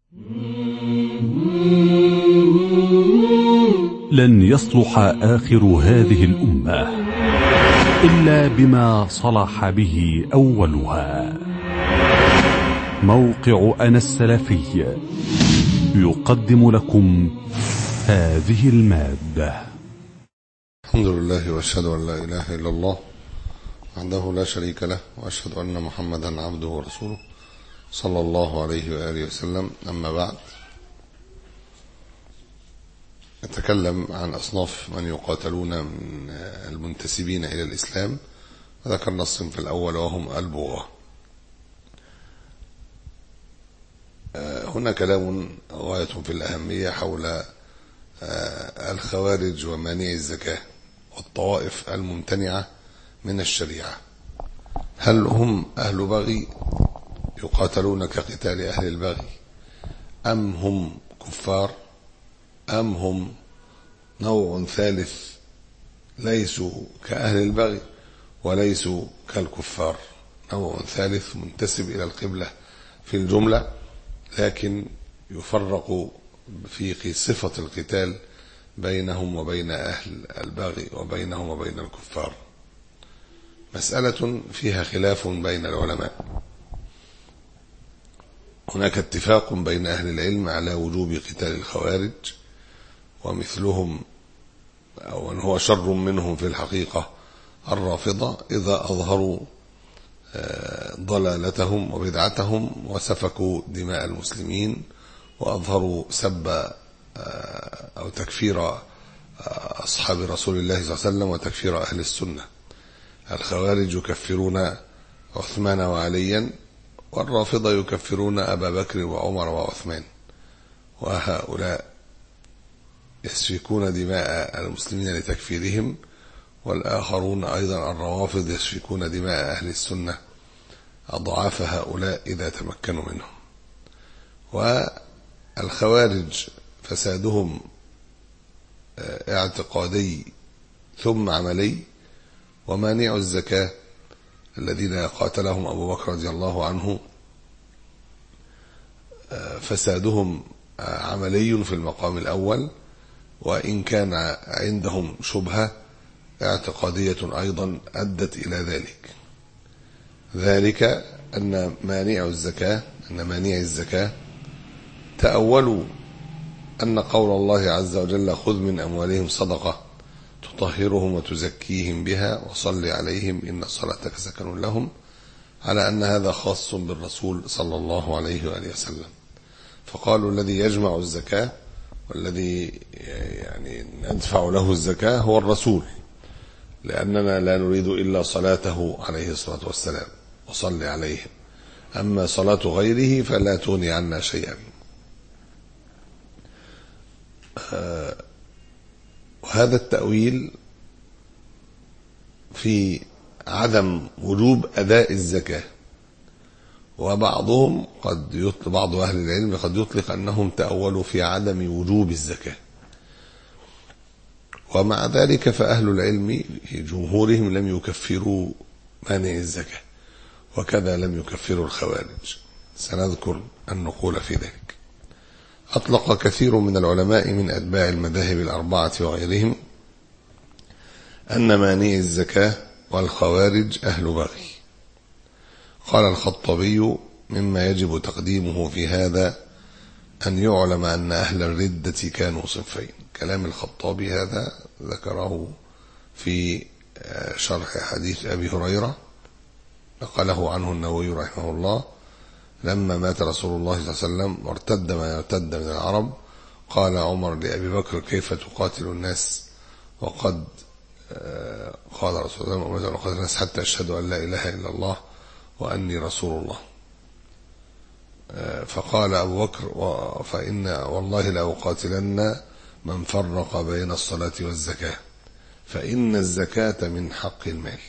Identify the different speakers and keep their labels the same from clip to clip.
Speaker 1: لن يصلح آخر هذه الأمة إلا بما صلح به أولها موقع أنا السلفي يقدم لكم هذه المادة
Speaker 2: الحمد لله واشهد ان لا اله الا الله وحده لا شريك له واشهد ان محمدا عبده ورسوله صلى الله عليه واله وسلم اما بعد نتكلم عن اصناف من يقاتلون من المنتسبين الى الاسلام وذكرنا الصنف الاول وهم البغاه هنا كلام غايه في الاهميه حول الخوارج ومانع الزكاه والطوائف الممتنعة من الشريعة هل هم أهل بغي يقاتلون كقتال أهل البغي أم هم كفار أم هم نوع ثالث ليسوا كأهل البغي وليسوا كالكفار نوع ثالث منتسب إلى القبلة في الجملة لكن يفرق في صفة القتال بينهم وبين أهل البغي وبينهم وبين الكفار مسألة فيها خلاف بين العلماء هناك اتفاق بين أهل العلم على وجوب قتال الخوارج ومثلهم أو أن هو شر منهم في الحقيقة الرافضة إذا أظهروا ضلالتهم وبدعتهم وسفكوا دماء المسلمين وأظهروا سب أو تكفير أصحاب رسول الله صلى الله عليه وسلم وتكفير أهل السنة الخوارج يكفرون عثمان وعليا والرافضة يكفرون أبا بكر وعمر وعثمان وهؤلاء يسفكون دماء المسلمين لتكفيرهم والآخرون أيضا الروافض يسفكون دماء أهل السنة أضعاف هؤلاء إذا تمكنوا منهم والخوارج فسادهم اعتقادي ثم عملي ومانع الزكاة الذين قاتلهم أبو بكر رضي الله عنه فسادهم عملي في المقام الأول وإن كان عندهم شبهة اعتقادية أيضا أدت إلى ذلك ذلك أن مانع الزكاة أن مانع الزكاة تأولوا أن قول الله عز وجل خذ من أموالهم صدقة تطهرهم وتزكيهم بها وصل عليهم إن صلاتك سكن لهم على أن هذا خاص بالرسول صلى الله عليه وآله وسلم فقالوا الذي يجمع الزكاة والذي يعني ندفع له الزكاة هو الرسول لأننا لا نريد إلا صلاته عليه الصلاة والسلام وصل عليهم أما صلاة غيره فلا تغني عنا شيئا وهذا التأويل في عدم وجوب أداء الزكاة وبعضهم قد يطلق بعض أهل العلم قد يطلق أنهم تأولوا في عدم وجوب الزكاة ومع ذلك فأهل العلم في جمهورهم لم يكفروا مانع الزكاة وكذا لم يكفروا الخوارج سنذكر النقول في ذلك أطلق كثير من العلماء من أتباع المذاهب الأربعة وغيرهم أن مانع الزكاة والخوارج أهل بغي قال الخطبي مما يجب تقديمه في هذا أن يعلم أن أهل الردة كانوا صنفين كلام الخطابي هذا ذكره في شرح حديث أبي هريرة نقله عنه النووي رحمه الله لما مات رسول الله صلى الله عليه وسلم وارتد ما يرتد من العرب قال عمر لأبي بكر كيف تقاتل الناس وقد قال رسول الله وقد قاتل الناس حتى أشهدوا أن لا إله إلا الله وأني رسول الله فقال أبو بكر فإن والله لأقاتلن من فرق بين الصلاة والزكاة فإن الزكاة من حق المال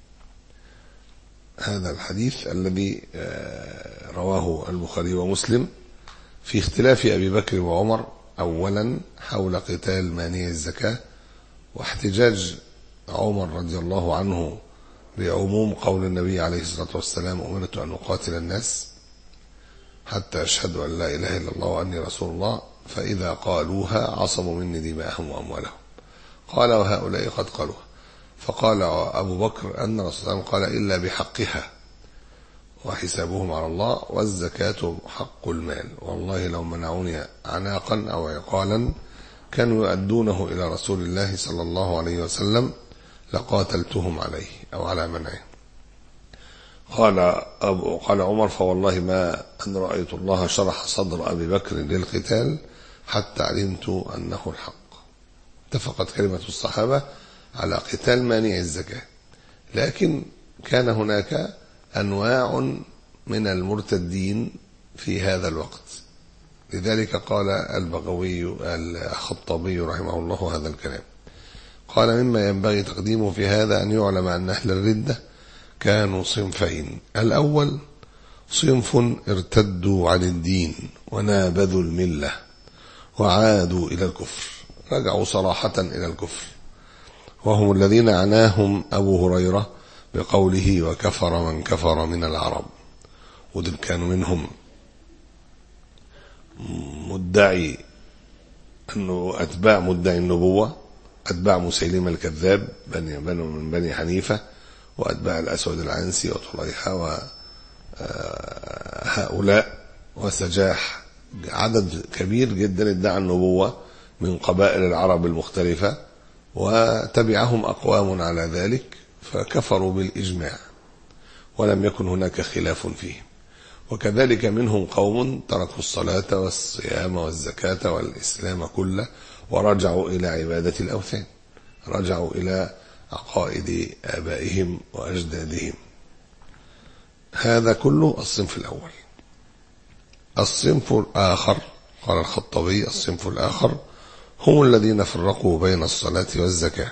Speaker 2: هذا الحديث الذي رواه البخاري ومسلم في اختلاف أبي بكر وعمر أولا حول قتال مانع الزكاة واحتجاج عمر رضي الله عنه بعموم قول النبي عليه الصلاة والسلام أمرت أن أقاتل الناس حتى أشهدوا أن لا إله إلا الله وأني رسول الله فإذا قالوها عصموا مني دماءهم وأموالهم قال وهؤلاء قد قالوها فقال أبو بكر أن رسول الله قال إلا بحقها وحسابهم على الله والزكاة حق المال والله لو منعوني عناقا أو عقالا كانوا يؤدونه إلى رسول الله صلى الله عليه وسلم لقاتلتهم عليه أو على منعه قال أبو قال عمر فوالله ما أن رأيت الله شرح صدر أبي بكر للقتال حتى علمت أنه الحق اتفقت كلمة الصحابة على قتال مانع الزكاة لكن كان هناك أنواع من المرتدين في هذا الوقت لذلك قال البغوي الخطابي رحمه الله هذا الكلام قال مما ينبغي تقديمه في هذا أن يعلم أن أهل الردة كانوا صنفين الأول صنف ارتدوا عن الدين ونابذوا الملة وعادوا إلى الكفر رجعوا صراحة إلى الكفر وهم الذين عناهم أبو هريرة بقوله وكفر من كفر من العرب ودول كانوا منهم مدعي أنه أتباع مدعي النبوة أتباع مسيلمة الكذاب بني بني من بني حنيفة وأتباع الأسود العنسي وطليحة وهؤلاء وسجاح عدد كبير جدا ادعى النبوة من قبائل العرب المختلفة وتبعهم أقوام على ذلك فكفروا بالإجماع ولم يكن هناك خلاف فيهم وكذلك منهم قوم تركوا الصلاة والصيام والزكاة والإسلام كله ورجعوا إلى عبادة الأوثان رجعوا إلى عقائد آبائهم وأجدادهم هذا كله الصنف الأول الصنف الآخر قال الخطبي الصنف الآخر هم الذين فرقوا بين الصلاة والزكاة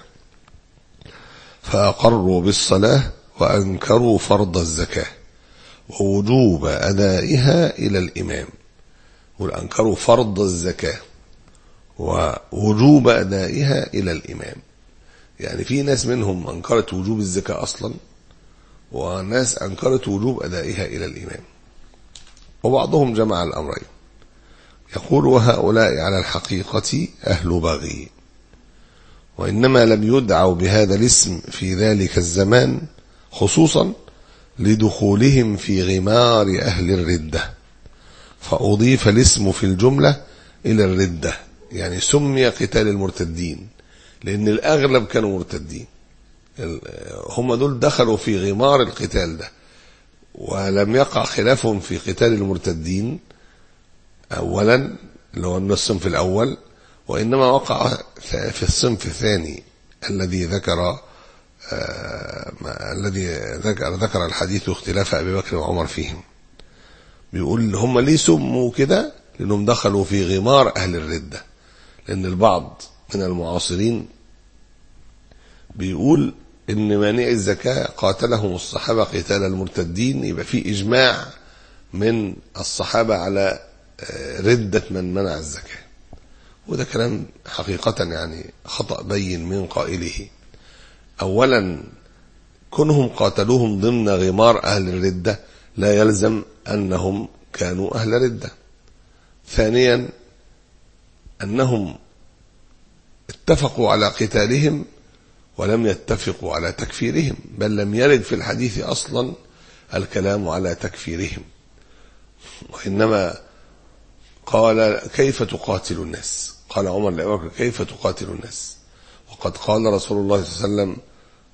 Speaker 2: فأقروا بالصلاة وأنكروا فرض الزكاة ووجوب أدائها إلى الإمام وأنكروا فرض الزكاة ووجوب أدائها إلى الإمام يعني في ناس منهم أنكرت وجوب الزكاة أصلا وناس أنكرت وجوب أدائها إلى الإمام وبعضهم جمع الأمرين يقول وهؤلاء على الحقيقة أهل بغي وإنما لم يدعوا بهذا الاسم في ذلك الزمان خصوصا لدخولهم في غمار أهل الردة فأضيف الاسم في الجملة إلى الردة يعني سمي قتال المرتدين لأن الأغلب كانوا مرتدين هم دول دخلوا في غمار القتال ده ولم يقع خلافهم في قتال المرتدين أولا اللي هو الصنف الأول وإنما وقع في الصنف الثاني الذي ذكر آه الذي ذكر, ذكر الحديث اختلاف أبي بكر وعمر فيهم بيقول هم ليه سموا كده لأنهم دخلوا في غمار أهل الردة لأن البعض من المعاصرين بيقول إن مانع الزكاة قاتلهم الصحابة قتال المرتدين يبقى في إجماع من الصحابة على ردة من منع الزكاة وده كلام حقيقة يعني خطأ بين من قائله أولا كونهم قاتلوهم ضمن غمار أهل الردة لا يلزم أنهم كانوا أهل ردة ثانيا أنهم اتفقوا على قتالهم ولم يتفقوا على تكفيرهم بل لم يرد في الحديث أصلا الكلام على تكفيرهم وإنما قال كيف تقاتل الناس قال عمر لأبي بكر كيف تقاتل الناس وقد قال رسول الله صلى الله عليه وسلم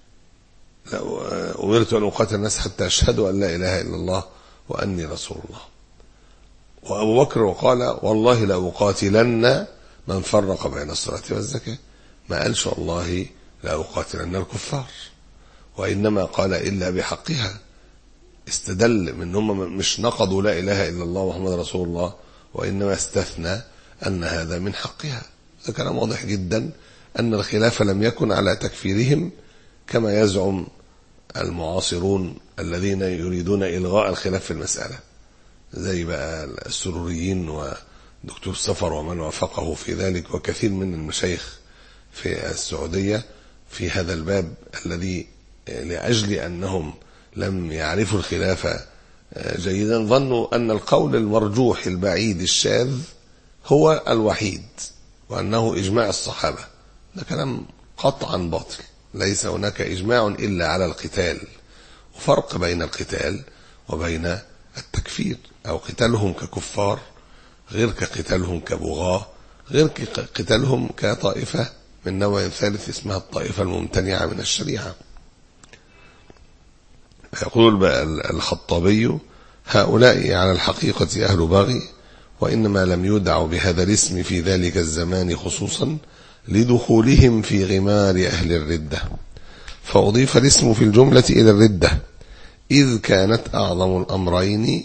Speaker 2: أمرت أن أقاتل الناس حتى أشهدوا أن لا إله إلا الله وأني رسول الله وأبو بكر وقال والله لأقاتلن من فرق بين الصلاة والزكاة ما قالش والله لأقاتلن الكفار وإنما قال إلا بحقها استدل من هم مش نقضوا لا إله إلا الله محمد رسول الله وإنما استثنى أن هذا من حقها هذا كلام واضح جدا أن الخلاف لم يكن على تكفيرهم كما يزعم المعاصرون الذين يريدون إلغاء الخلاف في المسألة زي بقى السروريين ودكتور سفر ومن وافقه في ذلك وكثير من المشايخ في السعودية في هذا الباب الذي لأجل أنهم لم يعرفوا الخلاف جيدا ظنوا أن القول المرجوح البعيد الشاذ هو الوحيد وأنه إجماع الصحابة ده كلام قطعا باطل ليس هناك إجماع إلا على القتال وفرق بين القتال وبين التكفير أو قتالهم ككفار غير كقتالهم كبغاة غير قتالهم كطائفة من نوع ثالث اسمها الطائفة الممتنعة من الشريعة يقول الخطابي هؤلاء على الحقيقة أهل بغي وإنما لم يدعوا بهذا الاسم في ذلك الزمان خصوصا لدخولهم في غمار أهل الردة فأضيف الاسم في الجملة إلى الردة إذ كانت أعظم الأمرين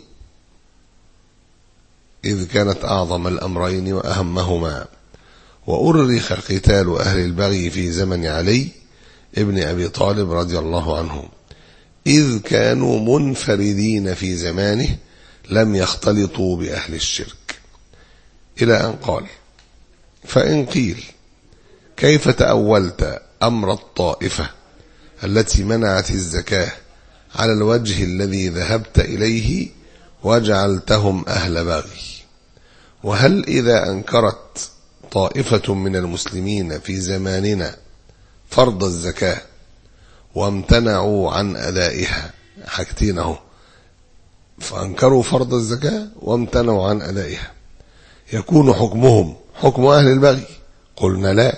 Speaker 2: إذ كانت أعظم الأمرين وأهمهما وأرخ قتال أهل البغي في زمن علي ابن أبي طالب رضي الله عنه إذ كانوا منفردين في زمانه لم يختلطوا بأهل الشرك إلى أن قال فإن قيل كيف تأولت أمر الطائفة التي منعت الزكاة على الوجه الذي ذهبت إليه وجعلتهم أهل باغي وهل إذا أنكرت طائفة من المسلمين في زماننا فرض الزكاة وامتنعوا عن أدائها حاجتينه فأنكروا فرض الزكاة وامتنعوا عن أدائها يكون حكمهم حكم أهل البغي قلنا لا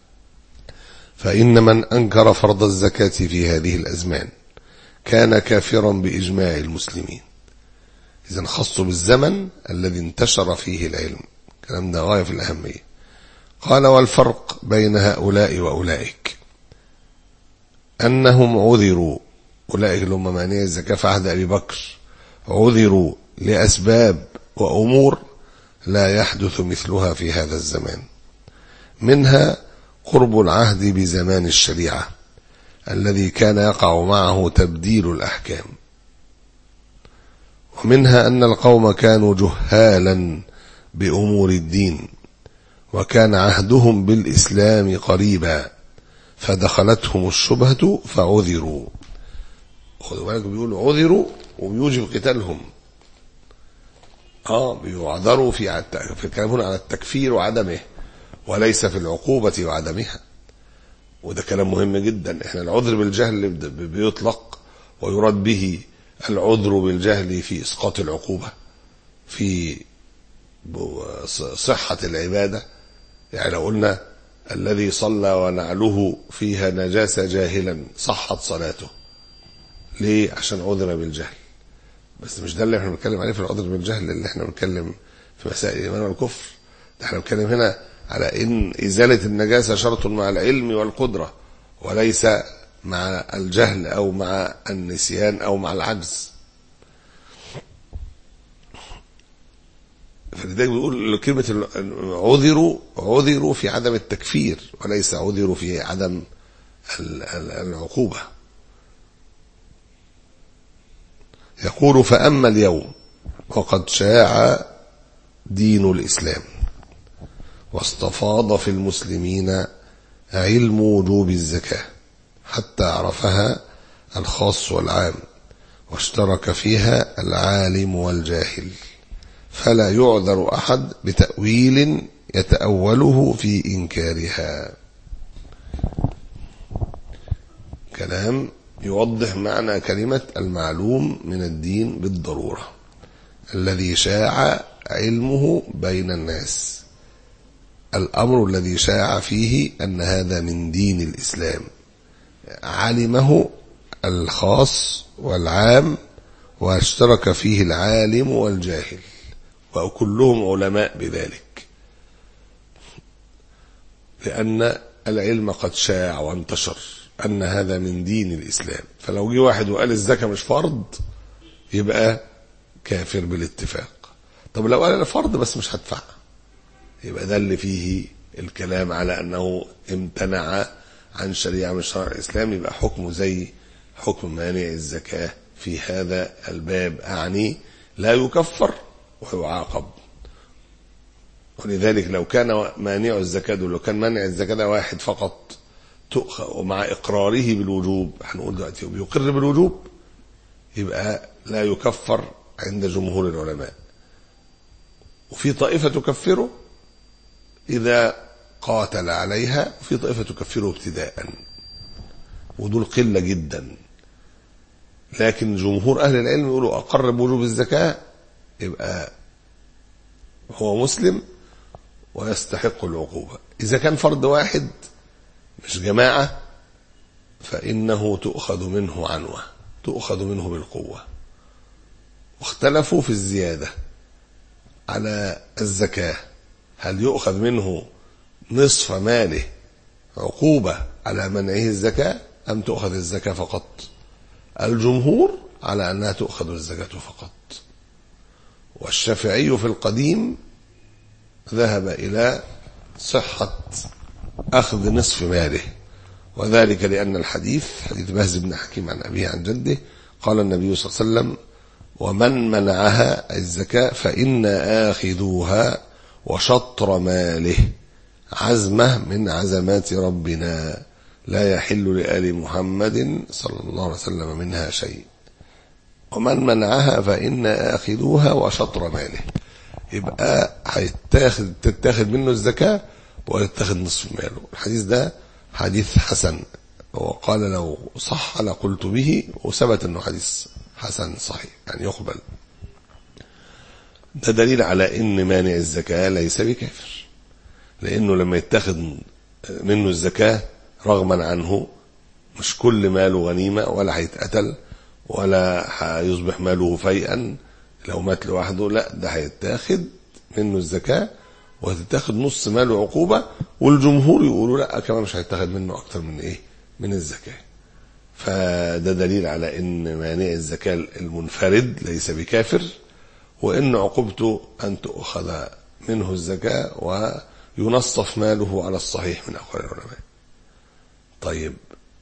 Speaker 2: فإن من أنكر فرض الزكاة في هذه الأزمان كان كافرا بإجماع المسلمين إذا خصوا بالزمن الذي انتشر فيه العلم كلام ده غاية في الأهمية قال والفرق بين هؤلاء وأولئك أنهم عذروا أولئك اللي هم مانع الزكاة في عهد أبي بكر عذروا لأسباب وأمور لا يحدث مثلها في هذا الزمان منها قرب العهد بزمان الشريعة الذي كان يقع معه تبديل الأحكام ومنها أن القوم كانوا جهالا بأمور الدين وكان عهدهم بالإسلام قريبا فدخلتهم الشبهة فعذروا خدوا بالك بيقول عذروا وبيوجب قتالهم اه بيعذروا في في الكلام هنا على التكفير وعدمه وليس في العقوبة وعدمها وده كلام مهم جدا احنا العذر بالجهل بيطلق ويراد به العذر بالجهل في اسقاط العقوبة في صحة العبادة يعني لو قلنا الذي صلى ونعله فيها نجاسة جاهلا صحت صلاته ليه عشان عذر بالجهل بس مش ده اللي احنا بنتكلم عليه في العذر بالجهل اللي احنا بنتكلم في مسائل الايمان والكفر ده احنا بنتكلم هنا على ان ازاله النجاسه شرط مع العلم والقدره وليس مع الجهل او مع النسيان او مع العجز فلذلك بيقول كلمة عذروا عذروا في عدم التكفير وليس عذروا في عدم العقوبة يقول فأما اليوم وقد شاع دين الإسلام واستفاض في المسلمين علم وجوب الزكاة حتى عرفها الخاص والعام واشترك فيها العالم والجاهل فلا يعذر أحد بتأويل يتأوله في إنكارها كلام يوضح معنى كلمة المعلوم من الدين بالضرورة الذي شاع علمه بين الناس الأمر الذي شاع فيه أن هذا من دين الإسلام علمه الخاص والعام واشترك فيه العالم والجاهل وكلهم علماء بذلك لأن العلم قد شاع وانتشر أن هذا من دين الإسلام فلو جه واحد وقال الزكاة مش فرض يبقى كافر بالاتفاق طب لو قال فرض بس مش هدفع يبقى ده اللي فيه الكلام على أنه امتنع عن شريعة من شرع الإسلام يبقى حكمه زي حكم مانع الزكاة في هذا الباب أعني لا يكفر ويعاقب ولذلك لو كان مانع الزكاة لو كان مانع الزكاة ده واحد فقط تؤخذ ومع إقراره بالوجوب هنقول دلوقتي بيقر بالوجوب يبقى لا يكفر عند جمهور العلماء وفي طائفة تكفره إذا قاتل عليها وفي طائفة تكفره ابتداء ودول قلة جدا لكن جمهور أهل العلم يقولوا أقر بوجوب الزكاة يبقى هو مسلم ويستحق العقوبة إذا كان فرد واحد مش جماعة فإنه تؤخذ منه عنوة تؤخذ منه بالقوة واختلفوا في الزيادة على الزكاة هل يؤخذ منه نصف ماله عقوبة على منعه الزكاة أم تؤخذ الزكاة فقط الجمهور على أنها تؤخذ الزكاة فقط والشافعي في القديم ذهب إلى صحة أخذ نصف ماله وذلك لأن الحديث حديث بهز بن حكيم عن أبيه عن جده قال النبي صلى الله عليه وسلم ومن منعها الزكاة فإن آخذوها وشطر ماله عزمة من عزمات ربنا لا يحل لآل محمد صلى الله عليه وسلم منها شيء ومن منعها فإن آخذوها وشطر ماله يبقى هيتاخد تتاخد منه الزكاة ويتاخد نصف ماله الحديث ده حديث حسن وقال لو صح لقلت به وثبت انه حديث حسن صحيح يعني يقبل ده دليل على ان مانع الزكاة ليس بكافر لانه لما يتاخد منه الزكاة رغما عنه مش كل ماله غنيمة ولا هيتقتل ولا هيصبح ماله فيئا لو مات لوحده لا ده هيتاخد منه الزكاة وهتتاخد نص ماله عقوبة والجمهور يقولوا لا كمان مش هيتاخد منه أكتر من إيه؟ من الزكاة. فده دليل على إن مانع الزكاة المنفرد ليس بكافر وإن عقوبته أن تؤخذ منه الزكاة وينصف ماله على الصحيح من أقوال العلماء. طيب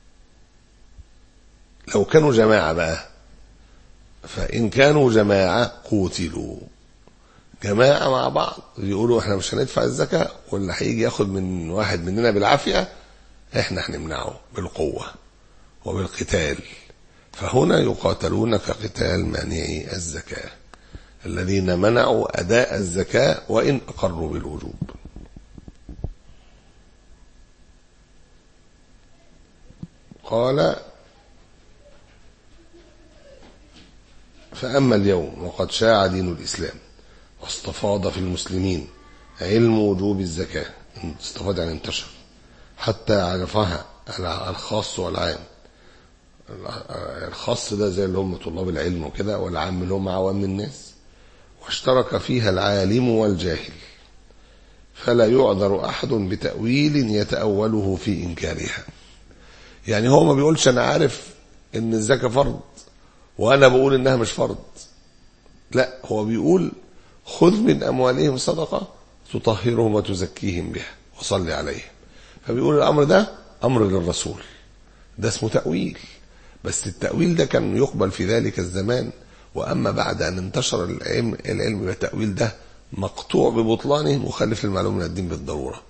Speaker 2: لو كانوا جماعة بقى فإن كانوا جماعة قوتلوا جماعة مع بعض يقولوا احنا مش هندفع الزكاة واللي هيجي ياخد من واحد مننا بالعافية احنا هنمنعه بالقوة وبالقتال فهنا يقاتلون كقتال مانعي الزكاة الذين منعوا أداء الزكاة وإن أقروا بالوجوب قال فأما اليوم وقد شاع دين الإسلام واستفاض في المسلمين علم وجوب الزكاة استفاض يعني انتشر حتى عرفها الخاص والعام الخاص ده زي اللي هم طلاب العلم وكده والعام اللي هم عوام الناس واشترك فيها العالم والجاهل فلا يعذر أحد بتأويل يتأوله في إنكارها يعني هو ما بيقولش أنا عارف إن الزكاة فرض وأنا بقول إنها مش فرض لا هو بيقول خذ من أموالهم صدقة تطهرهم وتزكيهم بها وصل عليهم فبيقول الأمر ده أمر للرسول ده اسمه تأويل بس التأويل ده كان يقبل في ذلك الزمان وأما بعد أن انتشر العلم العلم بالتأويل ده مقطوع ببطلانه مخالف للمعلوم من الدين بالضرورة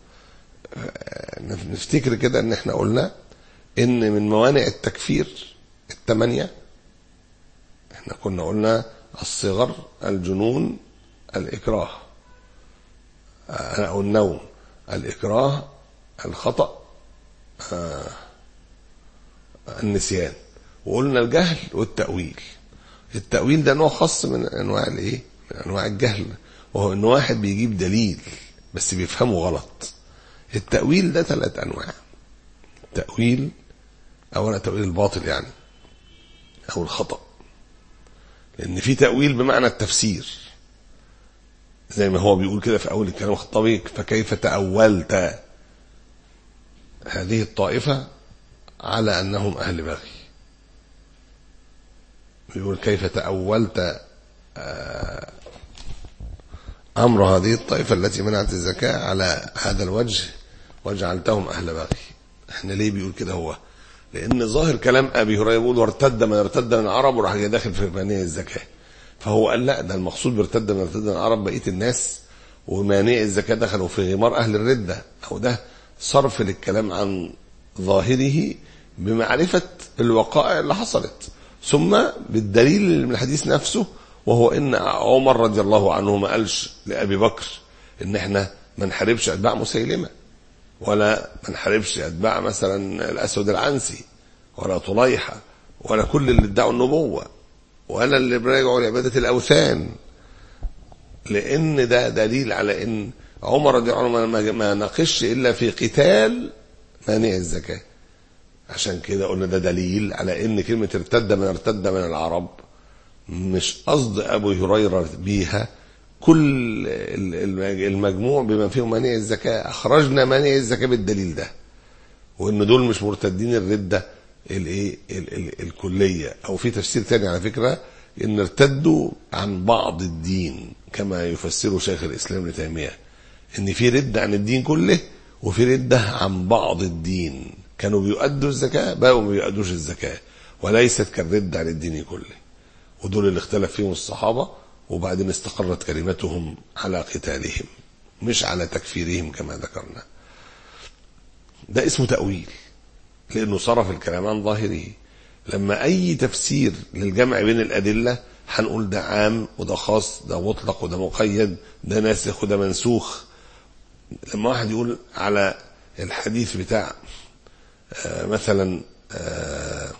Speaker 2: نفتكر كده ان احنا قلنا ان من موانع التكفير الثمانية احنا كنا قلنا الصغر الجنون الإكراه أو النوم الإكراه الخطأ النسيان وقلنا الجهل والتأويل التأويل ده نوع خاص من أنواع الإيه؟ من أنواع الجهل وهو إن واحد بيجيب دليل بس بيفهمه غلط التأويل ده ثلاث أنواع تأويل أولا تأويل الباطل يعني أو الخطأ لأن في تأويل بمعنى التفسير زي ما هو بيقول كده في أول الكلام الخطابي فكيف تأولت هذه الطائفة على أنهم أهل بغي بيقول كيف تأولت أمر هذه الطائفة التي منعت الزكاة على هذا الوجه وجعلتهم أهل بغي احنا ليه بيقول كده هو لأن ظاهر كلام أبي هريرة يقول وارتد من ارتد من العرب وراح جاي داخل في مانع الزكاة فهو قال لا ده المقصود بارتد من ارتد من العرب بقية الناس ومانع الزكاة دخلوا في غمار أهل الردة أو ده صرف للكلام عن ظاهره بمعرفة الوقائع اللي حصلت ثم بالدليل من الحديث نفسه وهو ان عمر رضي الله عنه ما قالش لابي بكر ان احنا ما نحاربش اتباع مسيلمه ولا ما نحاربش اتباع مثلا الاسود العنسي ولا طليحه ولا كل اللي ادعوا النبوه ولا اللي بيرجعوا لعباده الاوثان لان ده دليل على ان عمر رضي الله عنه ما- ما ناقش الا في قتال مانع الزكاه عشان كده قلنا ده دليل على ان كلمه ارتد من ارتد من العرب مش قصد ابو هريره بيها كل ال- ال- المجموع بما فيهم مانع الزكاه اخرجنا مانع الزكاه بالدليل ده وان دول مش مرتدين الرده الايه ال- ال- الكليه او في تفسير تاني على فكره ان ارتدوا عن بعض الدين كما يفسره شيخ الاسلام ابن تيميه ان في رده عن الدين كله وفي رده عن بعض الدين كانوا بيؤدوا الزكاه بقوا ما بيؤدوش الزكاه وليست كالرده عن الدين كله ودول اللي اختلف فيهم الصحابه وبعدين استقرت كلمتهم على قتالهم مش على تكفيرهم كما ذكرنا ده اسمه تأويل لأنه صرف الكلام عن ظاهره لما أي تفسير للجمع بين الأدلة هنقول ده عام وده خاص ده مطلق وده مقيد ده ناسخ وده منسوخ لما واحد يقول على الحديث بتاع آه، مثلا آه،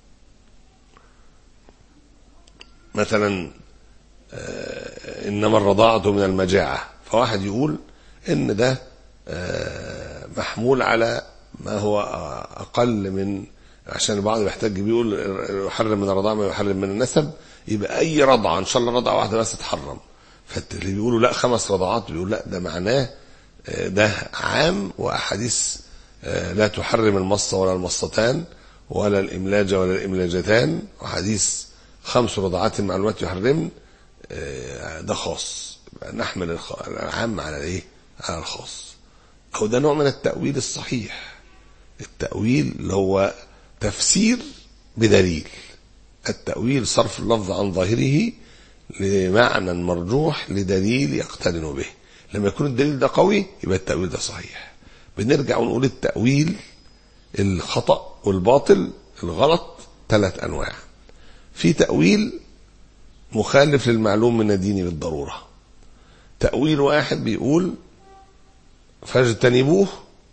Speaker 2: مثلا آه، انما الرضاعة من المجاعة فواحد يقول ان ده آه، محمول على ما هو اقل من عشان البعض بيحتاج بيقول يحرم من الرضاعة ما يحرم من النسب يبقى اي رضعة ان شاء الله رضعة واحدة بس تحرم فاللي بيقولوا لا خمس رضعات بيقول لا ده معناه آه، ده عام واحاديث آه، لا تحرم المصة ولا المصتان ولا الإملاجة ولا الإملاجتان وحديث خمس رضعات معلومات يحرمن آه، ده خاص يبقى نحمل الخ- العام على الايه؟ على الخاص او ده نوع من التأويل الصحيح التأويل اللي هو تفسير بدليل التأويل صرف اللفظ عن ظاهره لمعنى مرجوح لدليل يقترن به لما يكون الدليل ده قوي يبقى التأويل ده صحيح بنرجع ونقول التأويل الخطأ والباطل الغلط ثلاث أنواع في تأويل مخالف للمعلوم من الدين بالضرورة تأويل واحد بيقول فاجتنبوه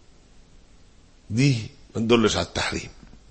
Speaker 2: دي ما تدلش على التحريم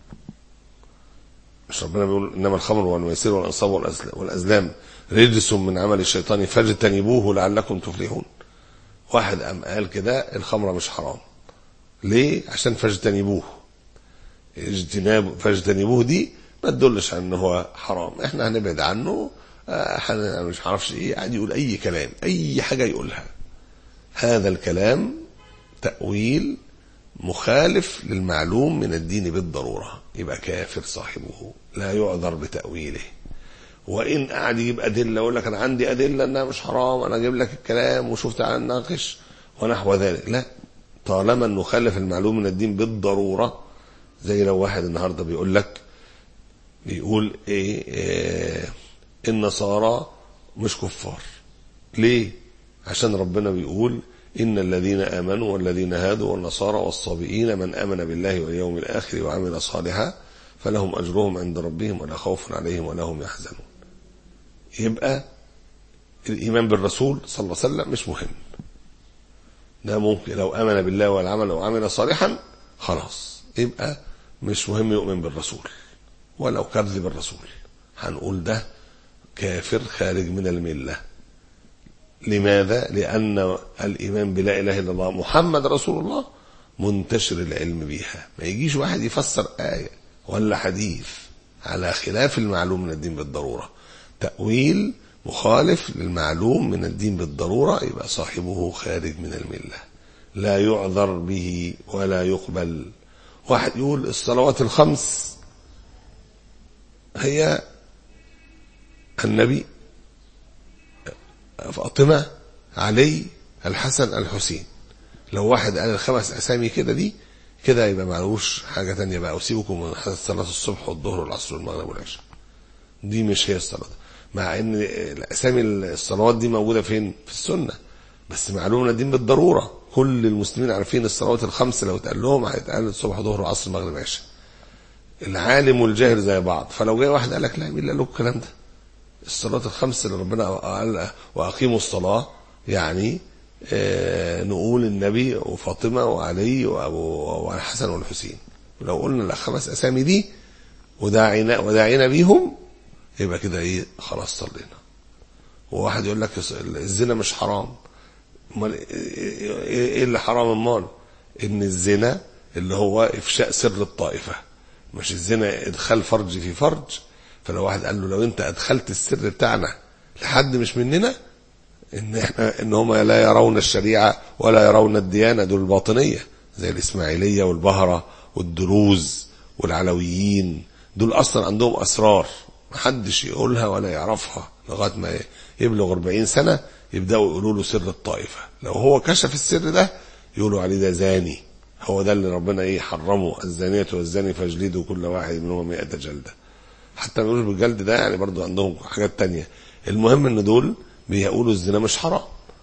Speaker 2: مش ربنا بيقول انما الخمر والميسر والانصاب والأزل- والازلام رجس من عمل الشيطان فاجتنبوه لعلكم تفلحون واحد قام قال كده الخمره مش حرام ليه عشان فاجتنبوه اجتناب فاجتنبوه دي ما تدلش على ان هو حرام احنا هنبعد عنه آه، احنا مش عارفش ايه قاعد يقول اي كلام اي حاجه يقولها هذا الكلام تأويل مخالف للمعلوم من الدين بالضرورة يبقى كافر صاحبه لا يعذر بتأويله وإن قعد يجيب أدلة يقول لك أنا عندي أدلة إنها مش حرام أنا أجيب لك الكلام وشوف تعالى نناقش ونحو ذلك لا طالما إنه خالف المعلوم من الدين بالضرورة زي لو واحد النهارده بيقول لك بيقول إيه, إيه النصارى مش كفار ليه؟ عشان ربنا بيقول إن الذين آمنوا والذين هادوا والنصارى والصابئين من آمن بالله واليوم الآخر وعمل صالحا فلهم أجرهم عند ربهم ولا خوف عليهم ولا هم يحزنون يبقى الإيمان بالرسول صلى الله عليه وسلم مش مهم ده ممكن لو آمن بالله والعمل وعمل صالحا خلاص يبقى مش مهم يؤمن بالرسول ولو كذب الرسول هنقول ده كافر خارج من المله لماذا؟ لأن الإيمان بلا إله إلا الله محمد رسول الله منتشر العلم بها ما يجيش واحد يفسر آية ولا حديث على خلاف المعلوم من الدين بالضرورة تأويل مخالف للمعلوم من الدين بالضرورة يبقى صاحبه خارج من الملة لا يعذر به ولا يقبل واحد يقول الصلوات الخمس هي النبي فاطمة علي الحسن الحسين لو واحد قال الخمس أسامي كده دي كده يبقى معلوش حاجة تانية بقى وسيبكم من صلاة الصبح والظهر والعصر والمغرب والعشاء دي مش هي الصلاة مع ان الأسامي الصلوات دي موجودة فين في السنة بس معلومة الدين بالضرورة كل المسلمين عارفين الصلوات الخمس لو اتقال لهم هيتقال الصبح ظهر وعصر مغرب عشاء العالم والجاهل زي بعض فلو جاي واحد قال لك لا مين اللي قال لكم الكلام ده الصلاة الخمس اللي ربنا قال وأقيموا الصلاة يعني آه نقول النبي وفاطمة وعلي وأبو والحسن والحسين لو قلنا الخمس أسامي دي وداعينا وداعينا بيهم يبقى كده ايه خلاص صلينا وواحد يقول لك الزنا مش حرام امال ايه اللي حرام امال ان الزنا اللي هو افشاء سر الطائفه مش الزنا ادخال فرج في فرج فلو واحد قال له لو انت ادخلت السر بتاعنا لحد مش مننا ان احنا ان هم لا يرون الشريعه ولا يرون الديانه دول الباطنيه زي الاسماعيليه والبهره والدروز والعلويين دول اصلا عندهم اسرار محدش يقولها ولا يعرفها لغايه ما يبلغ 40 سنه يبداوا يقولوا له سر الطائفه لو هو كشف السر ده يقولوا عليه ده زاني هو ده اللي ربنا ايه حرمه الزانية والزاني فاجلدوا كل واحد منهم 100 جلده حتى ما يقولوش بالجلد ده يعني برضو عندهم حاجات تانية المهم ان دول بيقولوا الزنا مش حرام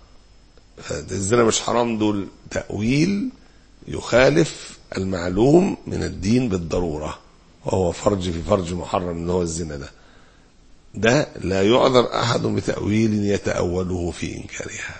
Speaker 2: الزنا مش حرام دول تأويل يخالف المعلوم من الدين بالضرورة وهو فرج في فرج محرم ان هو الزنا ده ده لا يعذر احد بتأويل يتأوله في انكارها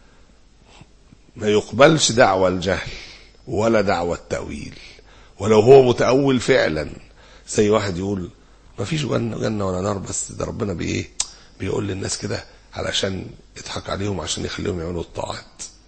Speaker 2: ما يقبلش دعوى الجهل ولا دعوى التأويل ولو هو متأول فعلا زي واحد يقول ما فيش جنة, جنة ولا نار بس ده ربنا بإيه بيقول للناس كده علشان يضحك عليهم عشان يخليهم يعملوا الطاعات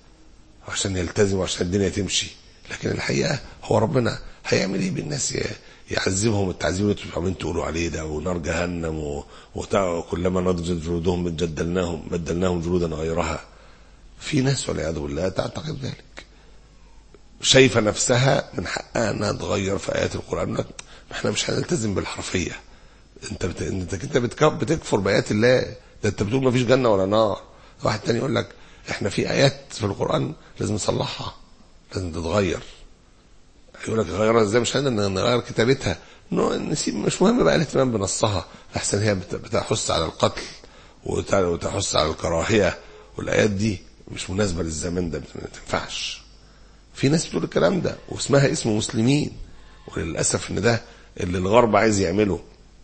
Speaker 2: عشان يلتزموا عشان الدنيا تمشي لكن الحقيقة هو ربنا هيعمل ايه بالناس يعذبهم التعذيب اللي انتوا عمالين تقولوا عليه ده ونار جهنم وكلما نضجت جلودهم بدلناهم بدلناهم جلودا غيرها في ناس والعياذ بالله تعتقد ذلك شايفه نفسها من حقها انها تغير في ايات القران لك احنا مش هنلتزم بالحرفيه انت بت... انت انت بتك... بتكفر بايات الله ده انت بتقول ما فيش جنه ولا نار واحد تاني يقول لك احنا في ايات في القران لازم نصلحها لازم تتغير يقول لك غيرها ازاي مش هنقدر نغير كتابتها نسيب مش مهم بقى الاهتمام بنصها احسن هي بتحث على القتل وتحث على الكراهيه والايات دي مش مناسبه للزمان ده ما تنفعش في ناس بتقول الكلام ده واسمها اسم مسلمين وللاسف ان ده اللي الغرب عايز يعمله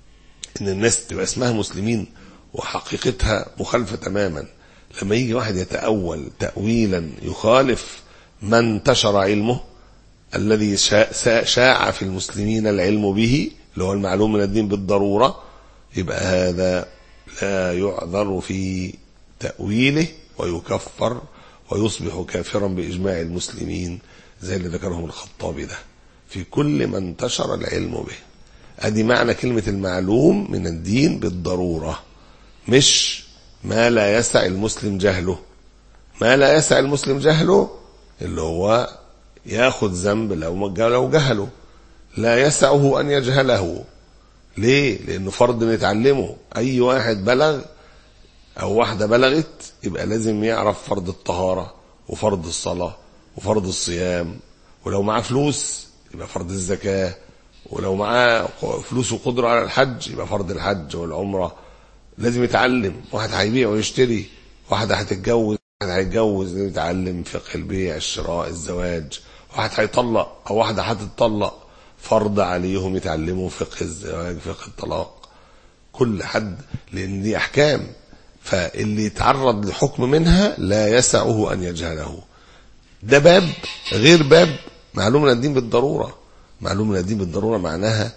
Speaker 2: ان الناس تبقى اسمها مسلمين وحقيقتها مخالفه تماما لما يجي واحد يتاول تاويلا يخالف ما انتشر علمه الذي شاع في المسلمين العلم به اللي هو المعلوم من الدين بالضروره يبقى هذا لا يعذر في تاويله ويكفر ويصبح كافرا باجماع المسلمين زي اللي ذكرهم الخطابي ده في كل ما انتشر العلم به ادي معنى كلمه المعلوم من الدين بالضروره مش ما لا يسع المسلم جهله ما لا يسع المسلم جهله اللي هو ياخذ ذنب لو لو جهله لا يسعه ان يجهله ليه لانه فرض نتعلمه اي واحد بلغ او واحده بلغت يبقى لازم يعرف فرض الطهاره وفرض الصلاه وفرض الصيام ولو معاه فلوس يبقى فرض الزكاه ولو معاه فلوس وقدره على الحج يبقى فرض الحج والعمره لازم يتعلم واحد هيبيع ويشتري واحده هتتجوز واحد هيتجوز لازم يتعلم فقه البيع الشراء الزواج واحد هيطلق او واحده هتطلق فرض عليهم يتعلموا فقه الزواج فقه الطلاق كل حد لان دي احكام فاللي يتعرض لحكم منها لا يسعه ان يجهله ده باب غير باب معلوم من الدين بالضروره معلوم من الدين بالضروره معناها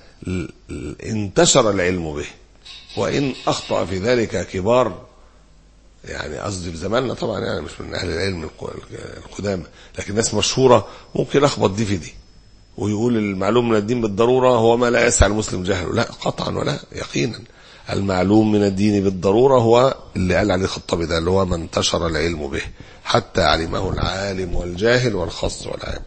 Speaker 2: انتشر العلم به وان اخطا في ذلك كبار يعني قصدي في زماننا طبعا يعني مش من اهل العلم القدامى لكن ناس مشهوره ممكن اخبط دي في دي ويقول المعلوم من الدين بالضروره هو ما لا يسع المسلم جهله لا قطعا ولا يقينا المعلوم من الدين بالضروره هو اللي قال عليه الخطابي ده اللي هو ما انتشر العلم به حتى علمه العالم والجاهل والخاص والعام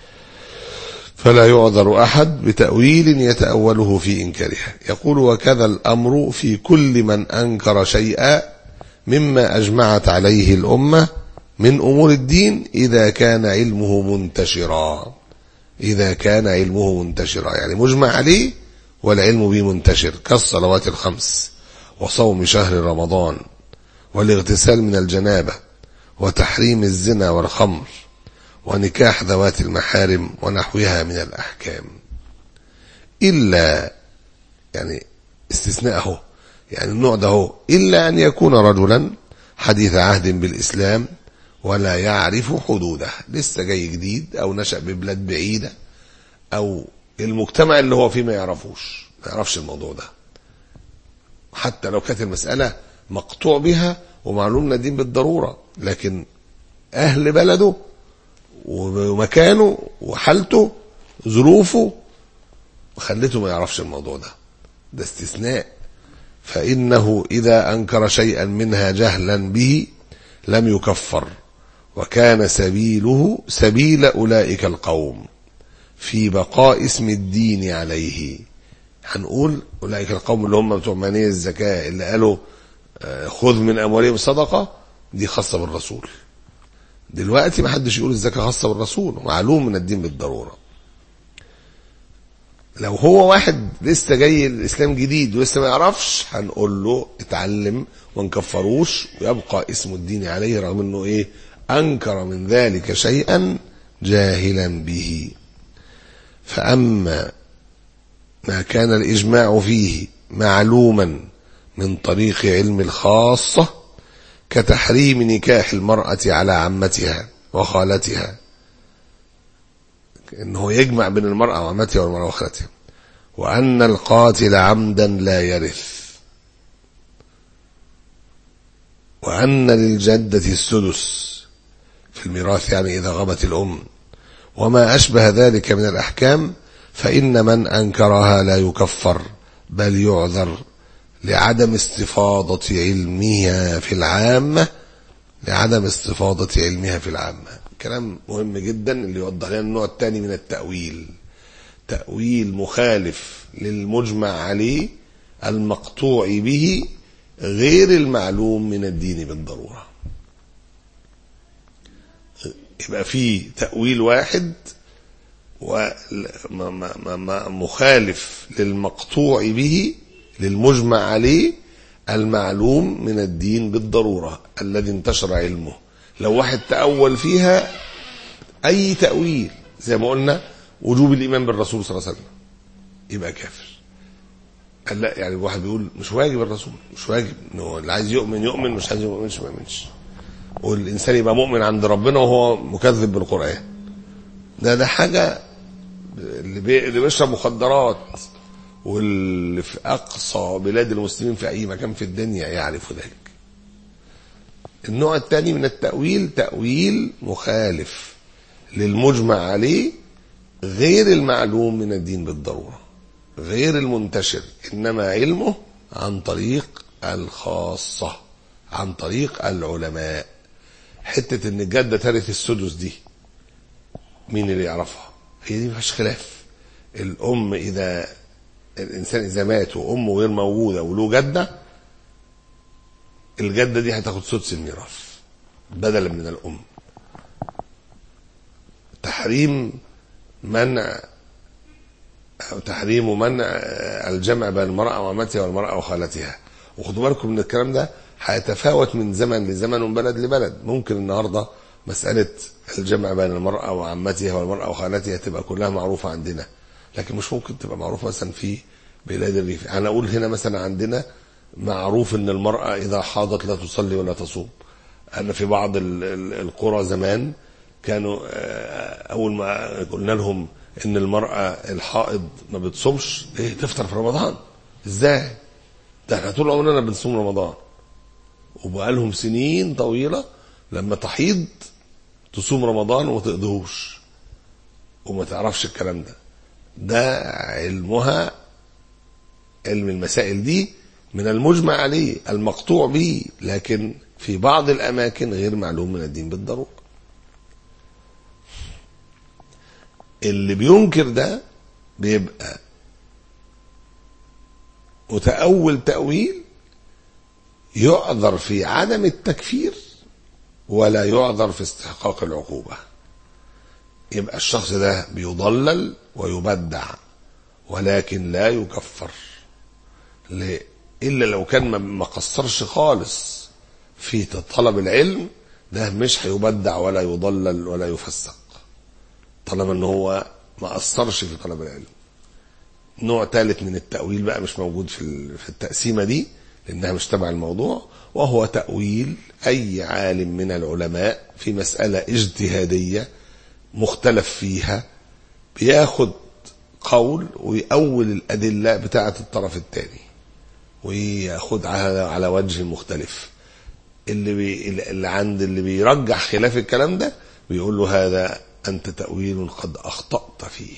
Speaker 2: فلا يعذر احد بتاويل يتاوله في انكارها يقول وكذا الامر في كل من انكر شيئا مما اجمعت عليه الامه من امور الدين اذا كان علمه منتشرا اذا كان علمه منتشرا يعني مجمع عليه والعلم به منتشر كالصلوات الخمس وصوم شهر رمضان والاغتسال من الجنابه وتحريم الزنا والخمر ونكاح ذوات المحارم ونحوها من الاحكام إلا يعني استثناء اهو يعني النوع ده هو إلا أن يكون رجلا حديث عهد بالإسلام ولا يعرف حدوده لسه جاي جديد أو نشأ ببلاد بعيدة أو المجتمع اللي هو فيه ما يعرفوش ما يعرفش الموضوع ده حتى لو كانت المسألة مقطوع بها ومعلوم الدين بالضرورة لكن أهل بلده ومكانه وحالته ظروفه خلته ما يعرفش الموضوع ده ده استثناء فإنه إذا أنكر شيئا منها جهلا به لم يكفر وكان سبيله سبيل أولئك القوم في بقاء اسم الدين عليه هنقول أولئك القوم اللي هم بتوع مانية الزكاة اللي قالوا خذ من أموالهم صدقة دي خاصة بالرسول دلوقتي ما حدش يقول الزكاة خاصة بالرسول معلوم من الدين بالضرورة لو هو واحد لسه جاي الاسلام جديد ولسه ما يعرفش هنقول له اتعلم وما نكفروش ويبقى اسم الدين عليه رغم انه ايه انكر من ذلك شيئا جاهلا به فاما ما كان الاجماع فيه معلوما من طريق علم الخاصه كتحريم نكاح المراه على عمتها وخالتها انه يجمع بين المرأة وعمتها والمرأة وخالتها وأن القاتل عمدا لا يرث وأن للجدة السدس في الميراث يعني إذا غابت الأم وما أشبه ذلك من الأحكام فإن من أنكرها لا يكفر بل يعذر لعدم استفاضة علمها في العامة لعدم استفاضة علمها في العامة كلام مهم جدا اللي يوضح لنا النوع الثاني من التأويل تأويل مخالف للمجمع عليه المقطوع به غير المعلوم من الدين بالضرورة يبقى في تأويل واحد ومخالف للمقطوع به للمجمع عليه المعلوم من الدين بالضرورة الذي انتشر علمه لو واحد تأول فيها أي تأويل زي ما قلنا وجوب الإيمان بالرسول صلى الله عليه وسلم يبقى كافر قال لا يعني واحد بيقول مش واجب الرسول مش واجب انه اللي عايز يؤمن يؤمن مش عايز يؤمنش ما يؤمنش والانسان يبقى مؤمن عند ربنا وهو مكذب بالقران ده ده حاجه اللي, بي اللي بيشرب مخدرات واللي في اقصى بلاد المسلمين في اي مكان في الدنيا يعرف ذلك النوع الثاني من التأويل تأويل مخالف للمجمع عليه غير المعلوم من الدين بالضرورة غير المنتشر إنما علمه عن طريق الخاصة عن طريق العلماء حتة إن الجدة ترث السدس دي مين اللي يعرفها هي دي مفيهاش خلاف الأم إذا الإنسان إذا مات وأمه غير موجودة وله جدة الجدة دي هتاخد سدس الميراث بدلا من الأم تحريم منع أو تحريم منع الجمع بين المرأة وعمتها والمرأة وخالتها وخدوا بالكم من الكلام ده هيتفاوت من زمن لزمن ومن بلد لبلد ممكن النهارده مسألة الجمع بين المرأة وعمتها والمرأة وخالتها تبقى كلها معروفة عندنا لكن مش ممكن تبقى معروفة مثلا في بلاد الريف أنا أقول هنا مثلا عندنا معروف ان المرأة اذا حاضت لا تصلي ولا تصوم انا في بعض القرى زمان كانوا اول ما قلنا لهم ان المرأة الحائض ما بتصومش ايه تفطر في رمضان ازاي ده احنا طول عمرنا بنصوم رمضان وبقى لهم سنين طويلة لما تحيض تصوم رمضان وما تقضيهوش وما تعرفش الكلام ده ده علمها علم المسائل دي من المجمع عليه المقطوع به لكن في بعض الأماكن غير معلوم من الدين بالضرورة اللي بينكر ده بيبقى متأول تأويل يعذر في عدم التكفير ولا يعذر في استحقاق العقوبة يبقى الشخص ده بيضلل ويبدع ولكن لا يكفر ليه؟ الا لو كان ما قصرش خالص في طلب العلم ده مش هيبدع ولا يضلل ولا يفسق طالما ان هو ما قصرش في طلب العلم نوع ثالث من التأويل بقى مش موجود في ال- في التقسيمة دي لأنها مش تبع الموضوع وهو تأويل أي عالم من العلماء في مسألة اجتهادية مختلف فيها بياخد قول ويأول الأدلة بتاعة الطرف الثاني وياخد على على وجه مختلف اللي بي اللي عند اللي بيرجح خلاف الكلام ده بيقول له هذا أنت تأويل قد أخطأت فيه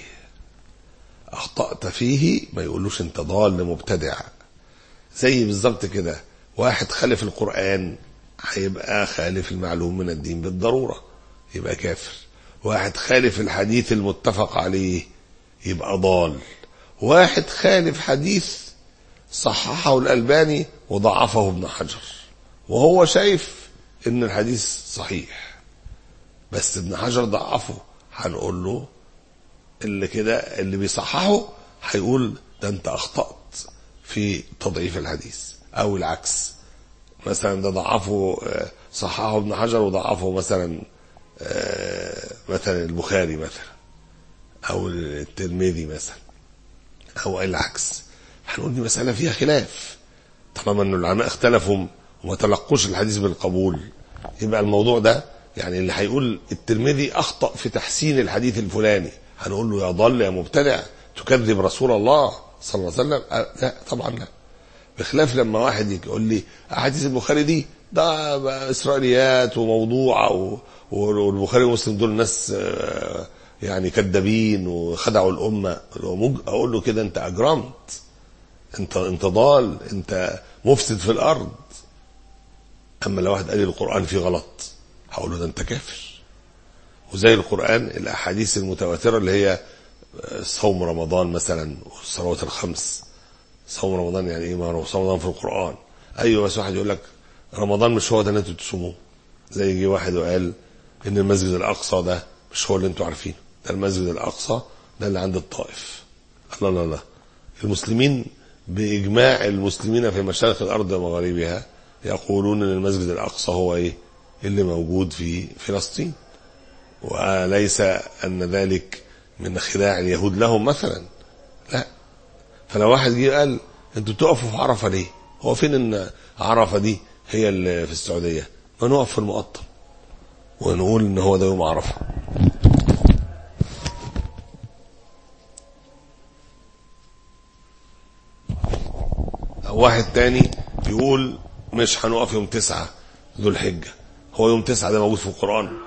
Speaker 2: أخطأت فيه ما يقولوش أنت ضال مبتدع زي بالظبط كده واحد خالف القرآن هيبقى خالف المعلوم من الدين بالضرورة يبقى كافر واحد خالف الحديث المتفق عليه يبقى ضال واحد خالف حديث صححه الألباني وضعفه ابن حجر وهو شايف ان الحديث صحيح بس ابن حجر ضعفه هنقول له اللي كده اللي بيصححه هيقول ده انت اخطأت في تضعيف الحديث او العكس مثلا ده ضعفه آه، صححه ابن حجر وضعفه مثلا آه، مثلا البخاري مثلا او الترمذي مثلا او العكس هنقول دي مسألة فيها خلاف طالما ان العلماء اختلفوا وما تلقوش الحديث بالقبول يبقى الموضوع ده يعني اللي هيقول الترمذي اخطا في تحسين الحديث الفلاني هنقول له يا ضل يا مبتدع تكذب رسول الله صلى الله عليه وسلم أه لا طبعا لا بخلاف لما واحد يقول لي احاديث البخاري دي ده بقى اسرائيليات وموضوعه و- والبخاري ومسلم دول ناس آه، يعني كذابين وخدعوا الامه اقول له كده انت اجرمت انت انت ضال انت مفسد في الارض اما لو واحد قال لي القران فيه غلط هقول له ده انت كافر وزي القران الاحاديث المتواتره اللي هي صوم رمضان مثلا والصلوات الخمس صوم رمضان يعني ايه ما هو صوم رمضان في القران ايوه بس واحد يقول لك رمضان مش هو ده اللي انتوا تصوموه زي جه واحد وقال ان المسجد الاقصى ده مش هو اللي انتوا عارفينه ده المسجد الاقصى ده اللي عند الطائف الله لا لا المسلمين باجماع المسلمين في مشارق الارض ومغاربها يقولون ان المسجد الاقصى هو ايه اللي موجود في فلسطين وليس ان ذلك من خداع اليهود لهم مثلا لا فلو واحد جه قال انتوا بتقفوا في عرفه ليه؟ هو فين ان عرفه دي هي اللي في السعوديه؟ ما نقف في المقطم ونقول ان هو ده يوم عرفه أو واحد تاني يقول مش هنقف يوم تسعة ذو الحجة هو يوم تسعة ده موجود في القرآن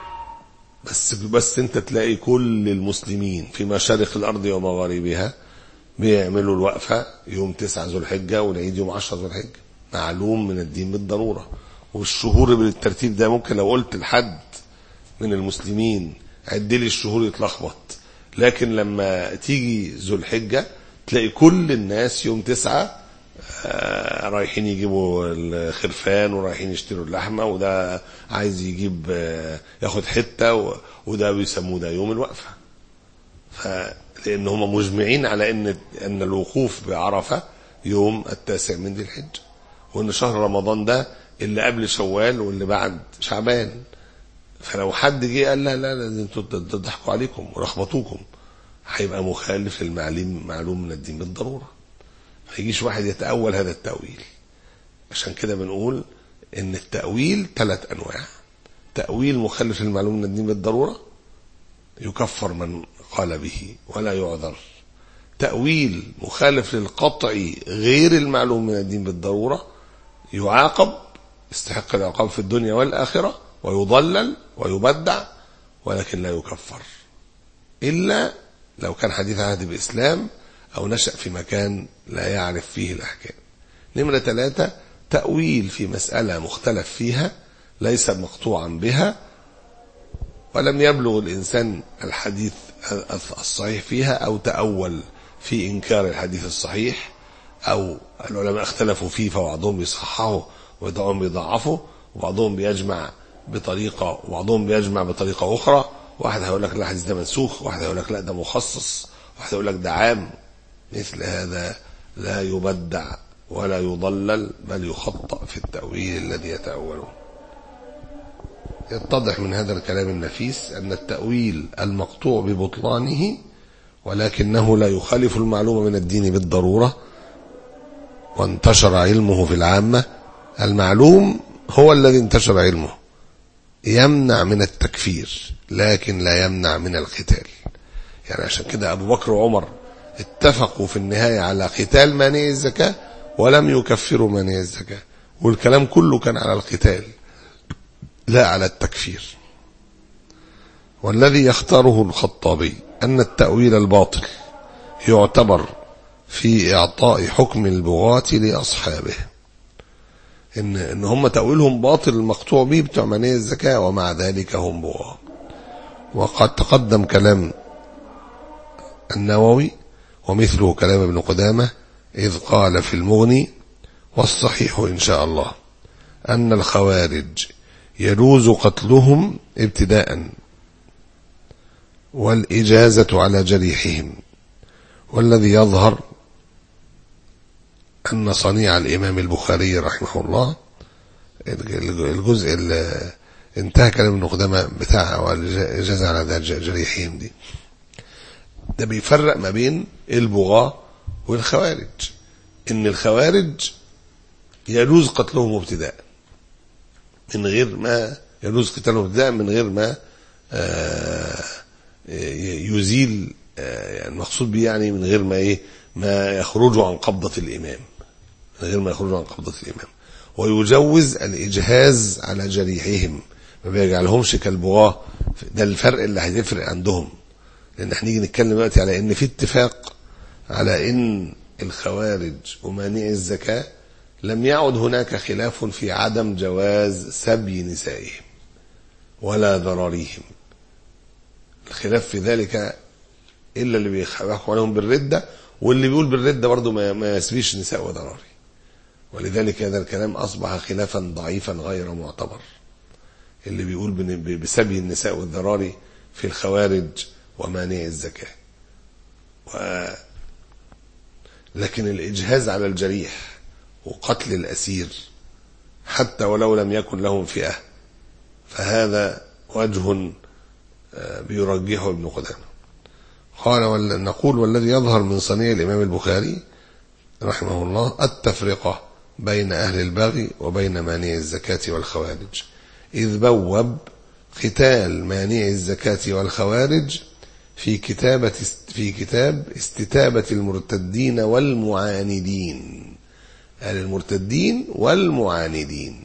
Speaker 2: بس بس انت تلاقي كل المسلمين في مشارق الأرض ومغاربها بيعملوا الوقفة يوم تسعة ذو الحجة والعيد يوم عشرة ذو الحجة معلوم من الدين بالضرورة والشهور بالترتيب ده ممكن لو قلت لحد من المسلمين عد لي الشهور يتلخبط لكن لما تيجي ذو الحجة تلاقي كل الناس يوم تسعة آه، رايحين يجيبوا الخرفان ورايحين يشتروا اللحمة وده عايز يجيب آه، ياخد حتة و- وده بيسموه ده يوم الوقفة فلأن هم مجمعين على أن أن الوقوف بعرفة يوم التاسع من ذي الحجة وأن شهر رمضان ده اللي قبل شوال واللي بعد شعبان فلو حد جه قال لا لا لا ده انتوا تضحكوا عليكم ولخبطوكم هيبقى مخالف للمعلوم معلوم من الدين بالضروره ما يجيش واحد يتأول هذا التأويل عشان كده بنقول ان التأويل ثلاث انواع تأويل مخالف للمعلوم من الدين بالضرورة يكفر من قال به ولا يعذر تأويل مخالف للقطع غير المعلوم من الدين بالضرورة يعاقب يستحق العقاب في الدنيا والآخرة ويضلل ويبدع ولكن لا يكفر إلا لو كان حديث عهد بالإسلام أو نشأ في مكان لا يعرف فيه الأحكام نمرة ثلاثة تأويل في مسألة مختلف فيها ليس مقطوعا بها ولم يبلغ الإنسان الحديث الصحيح فيها أو تأول في إنكار الحديث الصحيح أو العلماء اختلفوا فيه فبعضهم بيصححه وبعضهم بيضعفه وبعضهم بيجمع بطريقة وبعضهم بيجمع بطريقة أخرى واحد هيقول لك لا الحديث ده منسوخ واحد هيقول لك لا ده مخصص واحد هيقول لك ده عام مثل هذا لا يبدع ولا يضلل بل يخطأ في التأويل الذي يتأوله يتضح من هذا الكلام النفيس أن التأويل المقطوع ببطلانه ولكنه لا يخالف المعلومة من الدين بالضرورة وانتشر علمه في العامة المعلوم هو الذي انتشر علمه يمنع من التكفير لكن لا يمنع من القتال يعني عشان كده أبو بكر وعمر اتفقوا في النهاية على قتال مانع الزكاة ولم يكفروا مانع الزكاة والكلام كله كان على القتال لا على التكفير والذي يختاره الخطابي أن التأويل الباطل يعتبر في إعطاء حكم البغاة لأصحابه إن, إن هم تأويلهم باطل المقطوع به بتوع منية الزكاة ومع ذلك هم بغاة وقد تقدم كلام النووي ومثله كلام ابن قدامة إذ قال في المغني والصحيح إن شاء الله أن الخوارج يجوز قتلهم ابتداء والإجازة على جريحهم والذي يظهر أن صنيع الإمام البخاري رحمه الله الجزء اللي انتهى كلام ابن قدامة بتاع والإجازة على جريحهم دي ده بيفرق ما بين البغاة والخوارج إن الخوارج يجوز قتلهم ابتداء من غير ما يجوز قتالهم ابتداء من غير ما آه يزيل يعني المقصود به يعني من غير ما ايه ما يخرجوا عن قبضة الإمام من غير ما يخرجوا عن قبضة الإمام ويجوز الإجهاز على جريحهم ما بيجعلهمش كالبغاة ده الفرق اللي هيفرق عندهم لأن احنا نيجي نتكلم دلوقتي على إن في اتفاق على إن الخوارج ومانع الزكاة لم يعد هناك خلاف في عدم جواز سبي نسائهم ولا ضراريهم الخلاف في ذلك الا اللي بيحكوا عليهم بالرده واللي بيقول بالرده برضه ما, ما يسبيش نساء وضراري ولذلك هذا الكلام اصبح خلافا ضعيفا غير معتبر اللي بيقول بسبي النساء والذراري في الخوارج ومانع الزكاه و لكن الاجهاز على الجريح وقتل الاسير حتى ولو لم يكن لهم فئه فهذا وجه بيرجحه ابن قدامه قال ول... نقول والذي يظهر من صنيع الإمام البخاري رحمه الله التفرقة بين أهل البغي وبين مانع الزكاة والخوارج إذ بوب قتال مانع الزكاة والخوارج في كتابة في كتاب استتابة المرتدين والمعاندين أهل المرتدين والمعاندين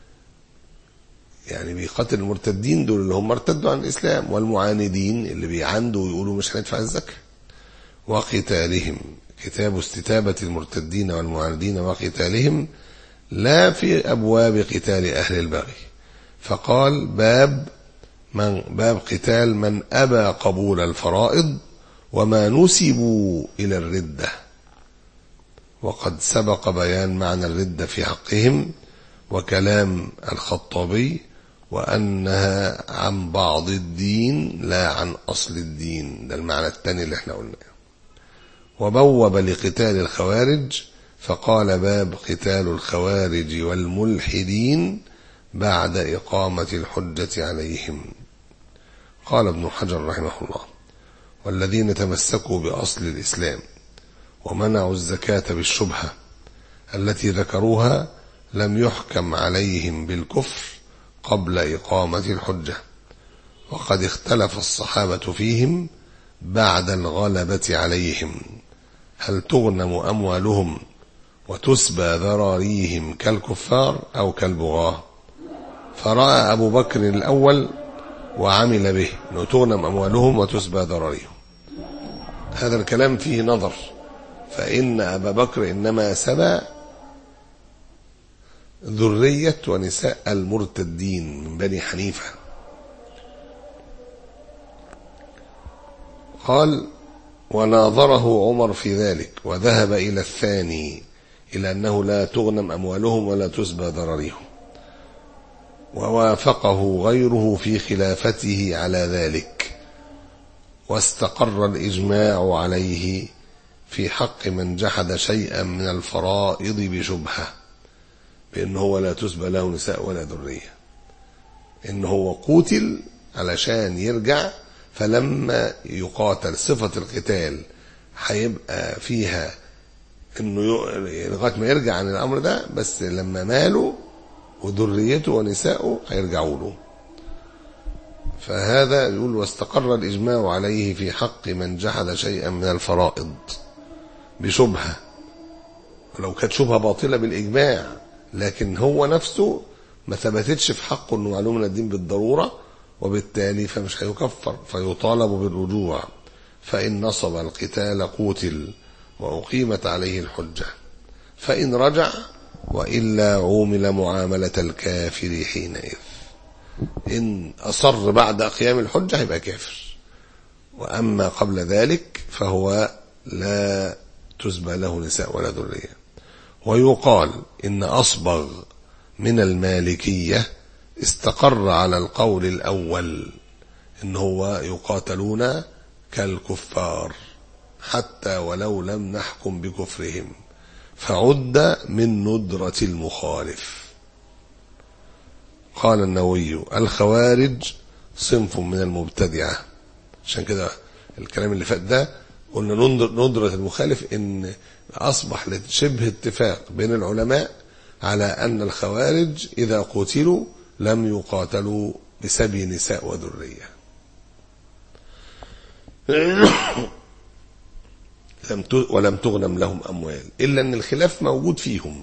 Speaker 2: يعني بيقاتل المرتدين دول اللي هم ارتدوا عن الإسلام والمعاندين اللي بيعاندوا ويقولوا مش هندفع الزكاة وقتالهم كتاب استتابة المرتدين والمعاندين وقتالهم لا في أبواب قتال أهل البغي فقال باب من باب قتال من أبى قبول الفرائض وما نسبوا إلى الردة وقد سبق بيان معنى الردة في حقهم وكلام الخطابي وأنها عن بعض الدين لا عن أصل الدين ده المعنى الثاني اللي احنا قلناه وبوب لقتال الخوارج فقال باب قتال الخوارج والملحدين بعد إقامة الحجة عليهم قال ابن حجر رحمه الله والذين تمسكوا بأصل الإسلام ومنعوا الزكاة بالشبهة التي ذكروها لم يحكم عليهم بالكفر قبل إقامة الحجة وقد اختلف الصحابة فيهم بعد الغلبة عليهم هل تغنم أموالهم وتسبى ذراريهم كالكفار أو كالبغاة فرأى أبو بكر الأول وعمل به أنه تغنم أموالهم وتسبى ذراريهم هذا الكلام فيه نظر فإن أبا بكر إنما سبى ذرية ونساء المرتدين من بني حنيفة قال وناظره عمر في ذلك وذهب إلى الثاني إلى أنه لا تغنم أموالهم ولا تسبى ضررهم ووافقه غيره في خلافته على ذلك واستقر الإجماع عليه في حق من جحد شيئا من الفرائض بشبهة بأن هو لا تسبى له نساء ولا ذرية إن هو قتل علشان يرجع فلما يقاتل صفة القتال هيبقى فيها انه ي- لغايه ما يرجع عن الامر ده بس لما ماله وذريته ونساءه هيرجعوا له فهذا يقول واستقر الاجماع عليه في حق من جحد شيئا من الفرائض بشبهه ولو كانت شبهه باطله بالاجماع لكن هو نفسه ما ثبتتش في حقه انه معلوم من الدين بالضروره وبالتالي فمش هيكفر فيطالب بالرجوع فان نصب القتال قوتل واقيمت عليه الحجه فان رجع والا عومل معامله الكافر حينئذ ان اصر بعد قيام الحجه هيبقى كافر واما قبل ذلك فهو لا تسبى له نساء ولا ذريه ويقال ان اصبغ من المالكيه استقر على القول الاول ان هو يقاتلون كالكفار حتى ولو لم نحكم بكفرهم فعد من ندره المخالف قال النووي الخوارج صنف من المبتدعه عشان كده الكلام اللي فات ده قلنا ندر- ندرة المخالف ان اصبح شبه اتفاق بين العلماء على ان الخوارج اذا قتلوا لم يقاتلوا بسبي نساء وذريه لم ت- ولم تغنم لهم اموال الا ان الخلاف موجود فيهم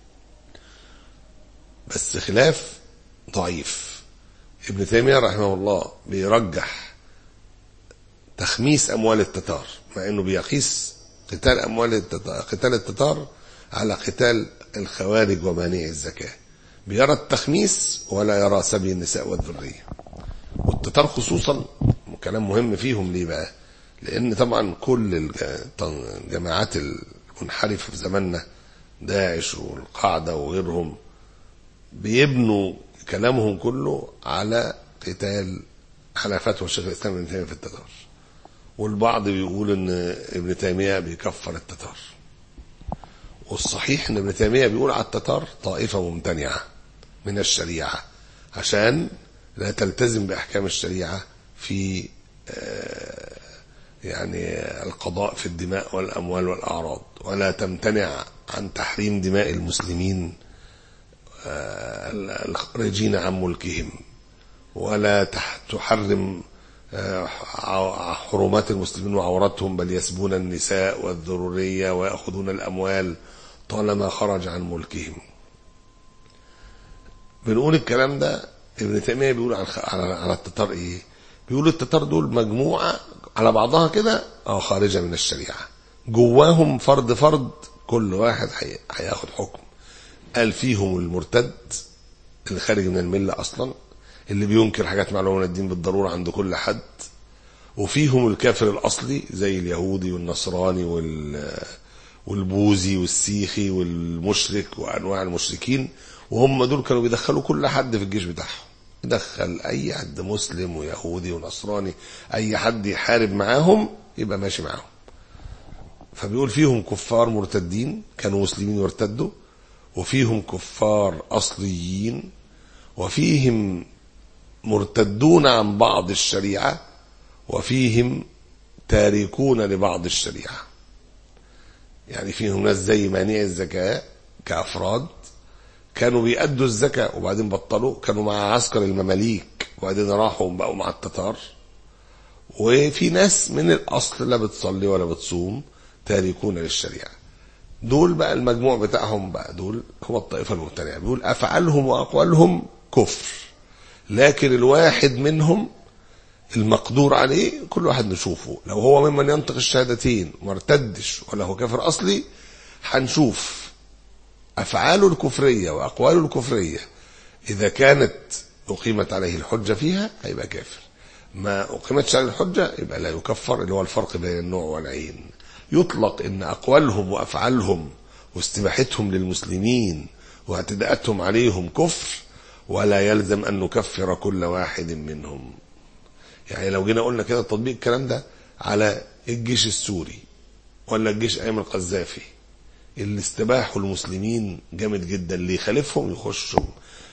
Speaker 2: بس خلاف ضعيف ابن تيميه رحمه الله بيرجح تخميس اموال التتار مع انه بيقيس قتال اموال التتار قتال التتار على قتال الخوارج ومانع الزكاه بيرى التخميس ولا يرى سبي النساء والذريه والتتار خصوصا كلام مهم فيهم ليه بقى لان طبعا كل الج- الجماعات المنحرفه في زماننا داعش والقاعده وغيرهم بيبنوا كلامهم كله على قتال على فتوى الشيخ الاسلام ابن تيميه في التتار والبعض بيقول ان ابن تيميه بيكفر التتار والصحيح ان ابن تيميه بيقول على التتار طائفه ممتنعه من الشريعه عشان لا تلتزم باحكام الشريعه في آه، يعني القضاء في الدماء والاموال والاعراض ولا تمتنع عن تحريم دماء المسلمين آه، الخارجين عن ملكهم ولا تح- تحرم آه، ع- حرمات المسلمين وعوراتهم بل يسبون النساء والذرورية ويأخذون الأموال طالما خرج عن ملكهم بنقول الكلام ده ابن تيمية بيقول على الخ- على على التتار ايه بيقول التتار دول مجموعة على بعضها كده اه خارجة من الشريعة جواهم فرد فرد كل واحد هي- هياخد حكم قال فيهم المرتد اللي خارج من الملة أصلا اللي بينكر حاجات معلومة من الدين بالضرورة عند كل حد وفيهم الكافر الأصلي زي اليهودي والنصراني وال والبوذي والسيخي والمشرك وأنواع المشركين وهم دول كانوا بيدخلوا كل حد في الجيش بتاعهم يدخل أي حد مسلم ويهودي ونصراني أي حد يحارب معاهم يبقى ماشي معاهم فبيقول فيهم كفار مرتدين كانوا مسلمين وارتدوا وفيهم كفار أصليين وفيهم مرتدون عن بعض الشريعة وفيهم تاركون لبعض الشريعة يعني فيهم ناس زي مانع الزكاة كأفراد كانوا بيأدوا الزكاة وبعدين بطلوا كانوا مع عسكر المماليك وبعدين راحوا بقوا مع التتار وفي ناس من الأصل لا بتصلي ولا بتصوم تاركون للشريعة دول بقى المجموع بتاعهم بقى دول هو الطائفة الممتنعة بيقول أفعالهم وأقوالهم كفر لكن الواحد منهم المقدور عليه كل واحد نشوفه لو هو ممن ينطق الشهادتين ما ارتدش ولا هو كافر أصلي هنشوف أفعاله الكفرية وأقواله الكفرية إذا كانت أقيمت عليه الحجة فيها هيبقى كافر ما أقيمتش عليه الحجة يبقى لا يكفر اللي هو الفرق بين النوع والعين يطلق ان اقوالهم وافعالهم واستباحتهم للمسلمين واعتداءاتهم عليهم كفر ولا يلزم ان نكفر كل واحد منهم يعني لو جينا قلنا كده تطبيق الكلام ده على الجيش السوري ولا الجيش ايام القذافي اللي استباحوا المسلمين جامد جدا اللي يخالفهم يخشوا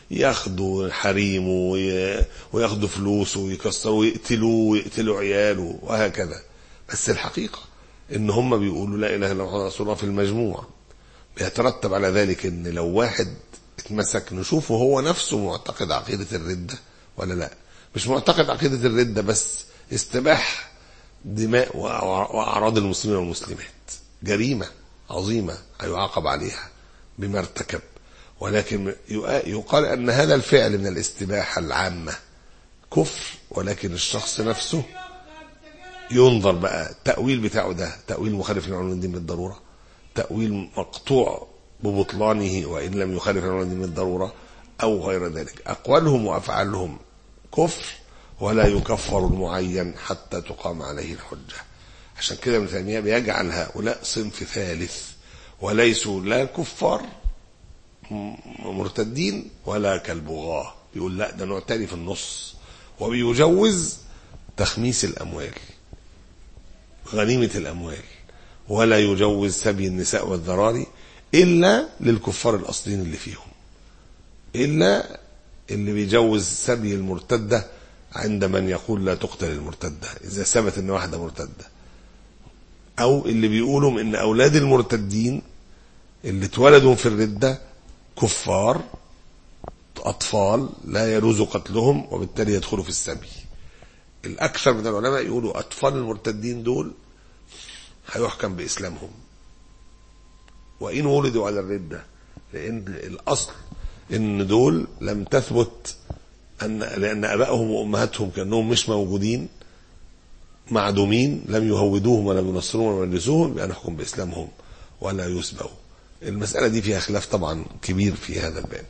Speaker 2: ياخدوا حريمه وي- وياخدوا فلوسه ويكسروا ويقتلوه ويقتلوا عياله وهكذا بس الحقيقة ان هم بيقولوا لا اله الا الله رسول الله في المجموع بيترتب على ذلك ان لو واحد اتمسك نشوفه هو نفسه معتقد عقيدة الردة ولا لا مش معتقد عقيدة الردة بس استباح دماء وأع- وأعراض المسلمين والمسلمات جريمة عظيمة هيعاقب عليها بما ارتكب ولكن يقا- يقال أن هذا الفعل من الاستباحة العامة كفر ولكن الشخص نفسه ينظر بقى التأويل بتاعه ده تأويل مخالف لعلوم الدين بالضرورة تأويل مقطوع ببطلانه وإن لم يخالف علوم الدين بالضرورة أو غير ذلك أقوالهم وأفعالهم كفر ولا يكفر المعين حتى تقام عليه الحجة عشان كده ابن تيمية بيجعل هؤلاء صنف ثالث وليسوا لا كفار م- مرتدين ولا كالبغاة بيقول لا ده نوع تاني في النص وبيجوز تخميس الأموال غنيمة الأموال ولا يجوز سبي النساء والذراري إلا للكفار الأصليين اللي فيهم إلا اللي بيجوز سبي المرتدة عند من يقول لا تقتل المرتدة إذا ثبت إن واحدة مرتدة أو اللي بيقولوا إن أولاد المرتدين اللي اتولدوا في الردة كفار أطفال لا يجوز قتلهم وبالتالي يدخلوا في السبي الأكثر من العلماء يقولوا أطفال المرتدين دول هيحكم بإسلامهم وإن ولدوا على الردة لأن الأصل إن دول لم تثبت أن لأن أبائهم وأمهاتهم كأنهم مش موجودين معدومين لم يهودوهم ولم ينصروهم ولم يجلسوهم بأن نحكم بإسلامهم ولا يسبوا المسألة دي فيها خلاف طبعا كبير في هذا الباب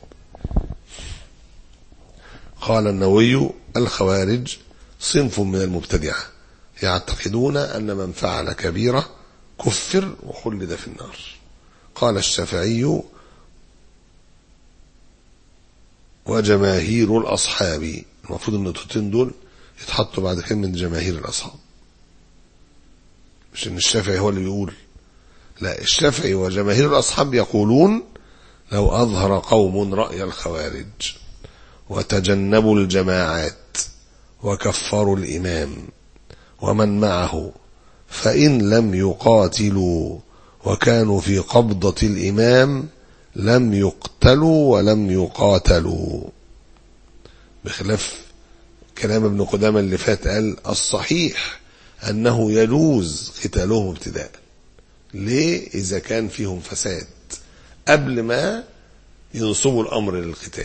Speaker 2: قال النووي الخوارج صنف من المبتدعة يعتقدون أن من فعل كبيرة كفر وخلد في النار قال الشافعي وجماهير الأصحاب المفروض ان النقطتين دول يتحطوا بعد كلمة جماهير الأصحاب مش ان الشافعي هو اللي بيقول لا الشافعي وجماهير الأصحاب يقولون لو أظهر قوم رأي الخوارج وتجنبوا الجماعات وكفروا الإمام ومن معه فإن لم يقاتلوا وكانوا في قبضة الإمام لم يقتلوا ولم يقاتلوا بخلاف كلام ابن قدامة اللي فات قال الصحيح أنه يجوز قتالهم ابتداء ليه إذا كان فيهم فساد قبل ما ينصبوا الأمر للقتال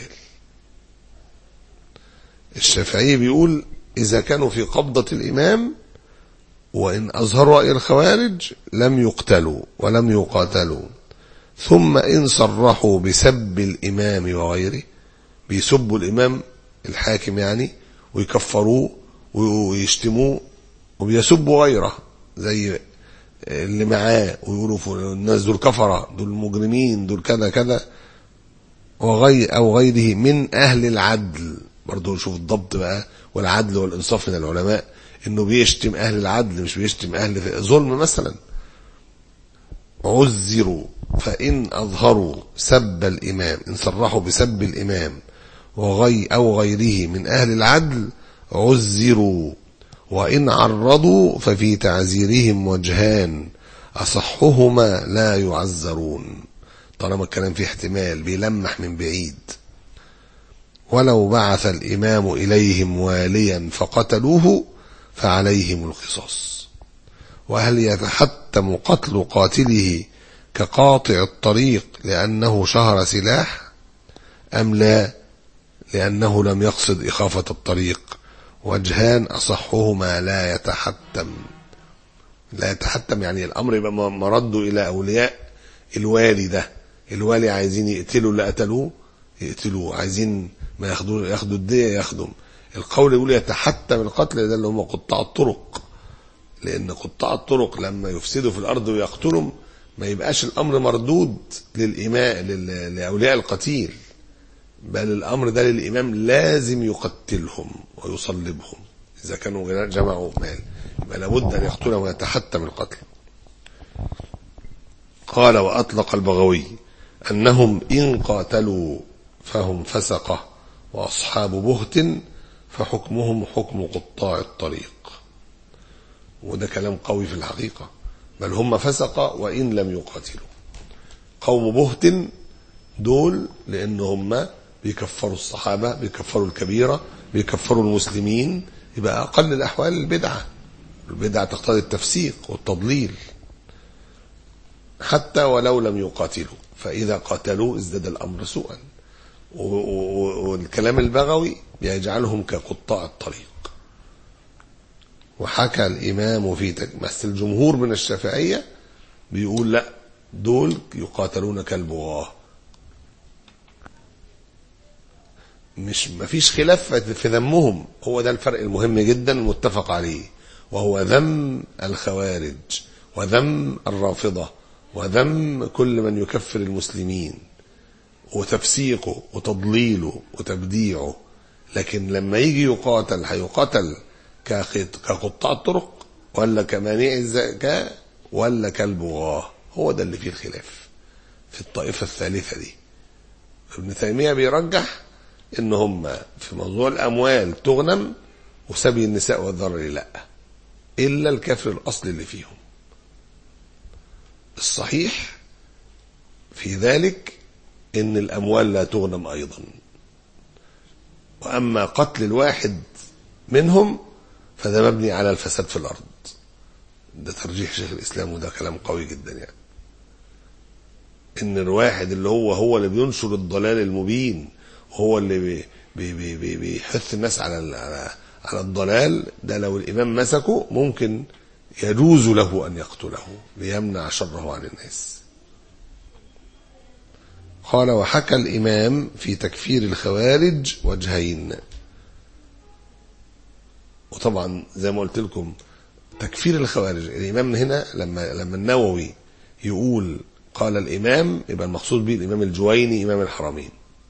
Speaker 2: الشافعي بيقول إذا كانوا في قبضة الإمام وإن أظهروا رأي الخوارج لم يقتلوا ولم يقاتلوا ثم إن صرحوا بسب الإمام وغيره بيسبوا الإمام الحاكم يعني ويكفروه ويشتموه وبيسبوا غيره زي اللي معاه ويقولوا الناس دول كفرة دول مجرمين دول كذا كذا وغي أو غيره من أهل العدل برضه نشوف الضبط بقى والعدل والإنصاف من العلماء إنه بيشتم أهل العدل مش بيشتم أهل ظلم مثلا عذروا فإن أظهروا سب الإمام إن صرحوا بسب الإمام وغي أو غيره من أهل العدل عذروا وإن عرضوا ففي تعزيرهم وجهان أصحهما لا يعذرون طالما الكلام فيه احتمال بيلمح من بعيد ولو بعث الإمام إليهم واليا فقتلوه فعليهم القصاص وهل يتحتم قتل قاتله كقاطع الطريق لأنه شهر سلاح أم لا لأنه لم يقصد إخافة الطريق وجهان أصحهما لا يتحتم لا يتحتم يعني الأمر يبقى مرده إلى أولياء الوالي ده الوالي عايزين يقتلوا اللي قتلوه يقتلوه عايزين ما ياخدوا ياخدوا الدية ياخدوا القول يقول يتحتم القتل ده اللي هم قطاع الطرق لأن قطاع الطرق لما يفسدوا في الأرض ويقتلهم ما يبقاش الأمر مردود للإماء لأولياء القتيل بل الأمر ده للإمام لازم يقتلهم ويصلبهم إذا كانوا جمعوا مال يبقى لابد أن يقتلهم ويتحتم القتل قال وأطلق البغوي أنهم إن قاتلوا فهم فسقة وأصحاب بهت فحكمهم حكم قطاع الطريق وده كلام قوي في الحقيقة بل هم فسقة وإن لم يقاتلوا قوم بهت دول لأن هم بيكفروا الصحابة بيكفروا الكبيرة بيكفروا المسلمين يبقى أقل الأحوال البدعة البدعة تقتضي التفسيق والتضليل حتى ولو لم يقاتلوا فإذا قاتلوا ازداد الأمر سوءا والكلام البغوي يجعلهم كقطاع الطريق وحكى الإمام في بس الجمهور من الشافعية بيقول لا دول يقاتلون كالبغاة مش مفيش خلاف في ذمهم هو ده الفرق المهم جدا المتفق عليه وهو ذم الخوارج وذم الرافضة وذم كل من يكفر المسلمين وتفسيقه وتضليله وتبديعه لكن لما يجي يقاتل هيقاتل كقطاع الطرق ولا كمانع الزكاة ولا كالبغاة هو ده اللي فيه الخلاف في الطائفة الثالثة دي ابن تيمية بيرجح ان هم في موضوع الاموال تغنم وسبي النساء والذر لا الا الكافر الاصلي اللي فيهم الصحيح في ذلك ان الاموال لا تغنم ايضا واما قتل الواحد منهم فده مبني على الفساد في الارض ده ترجيح شيخ الاسلام وده كلام قوي جدا يعني ان الواحد اللي هو هو اللي بينشر الضلال المبين وهو اللي بي بي بي بيحث الناس على على على الضلال ده لو الامام مسكه ممكن يجوز له ان يقتله ليمنع شره عن الناس قال وحكى الامام في تكفير الخوارج وجهين وطبعا زي ما قلت لكم تكفير الخوارج الامام هنا لما لما النووي يقول قال الامام يبقى المقصود به الامام الجويني امام الحرمين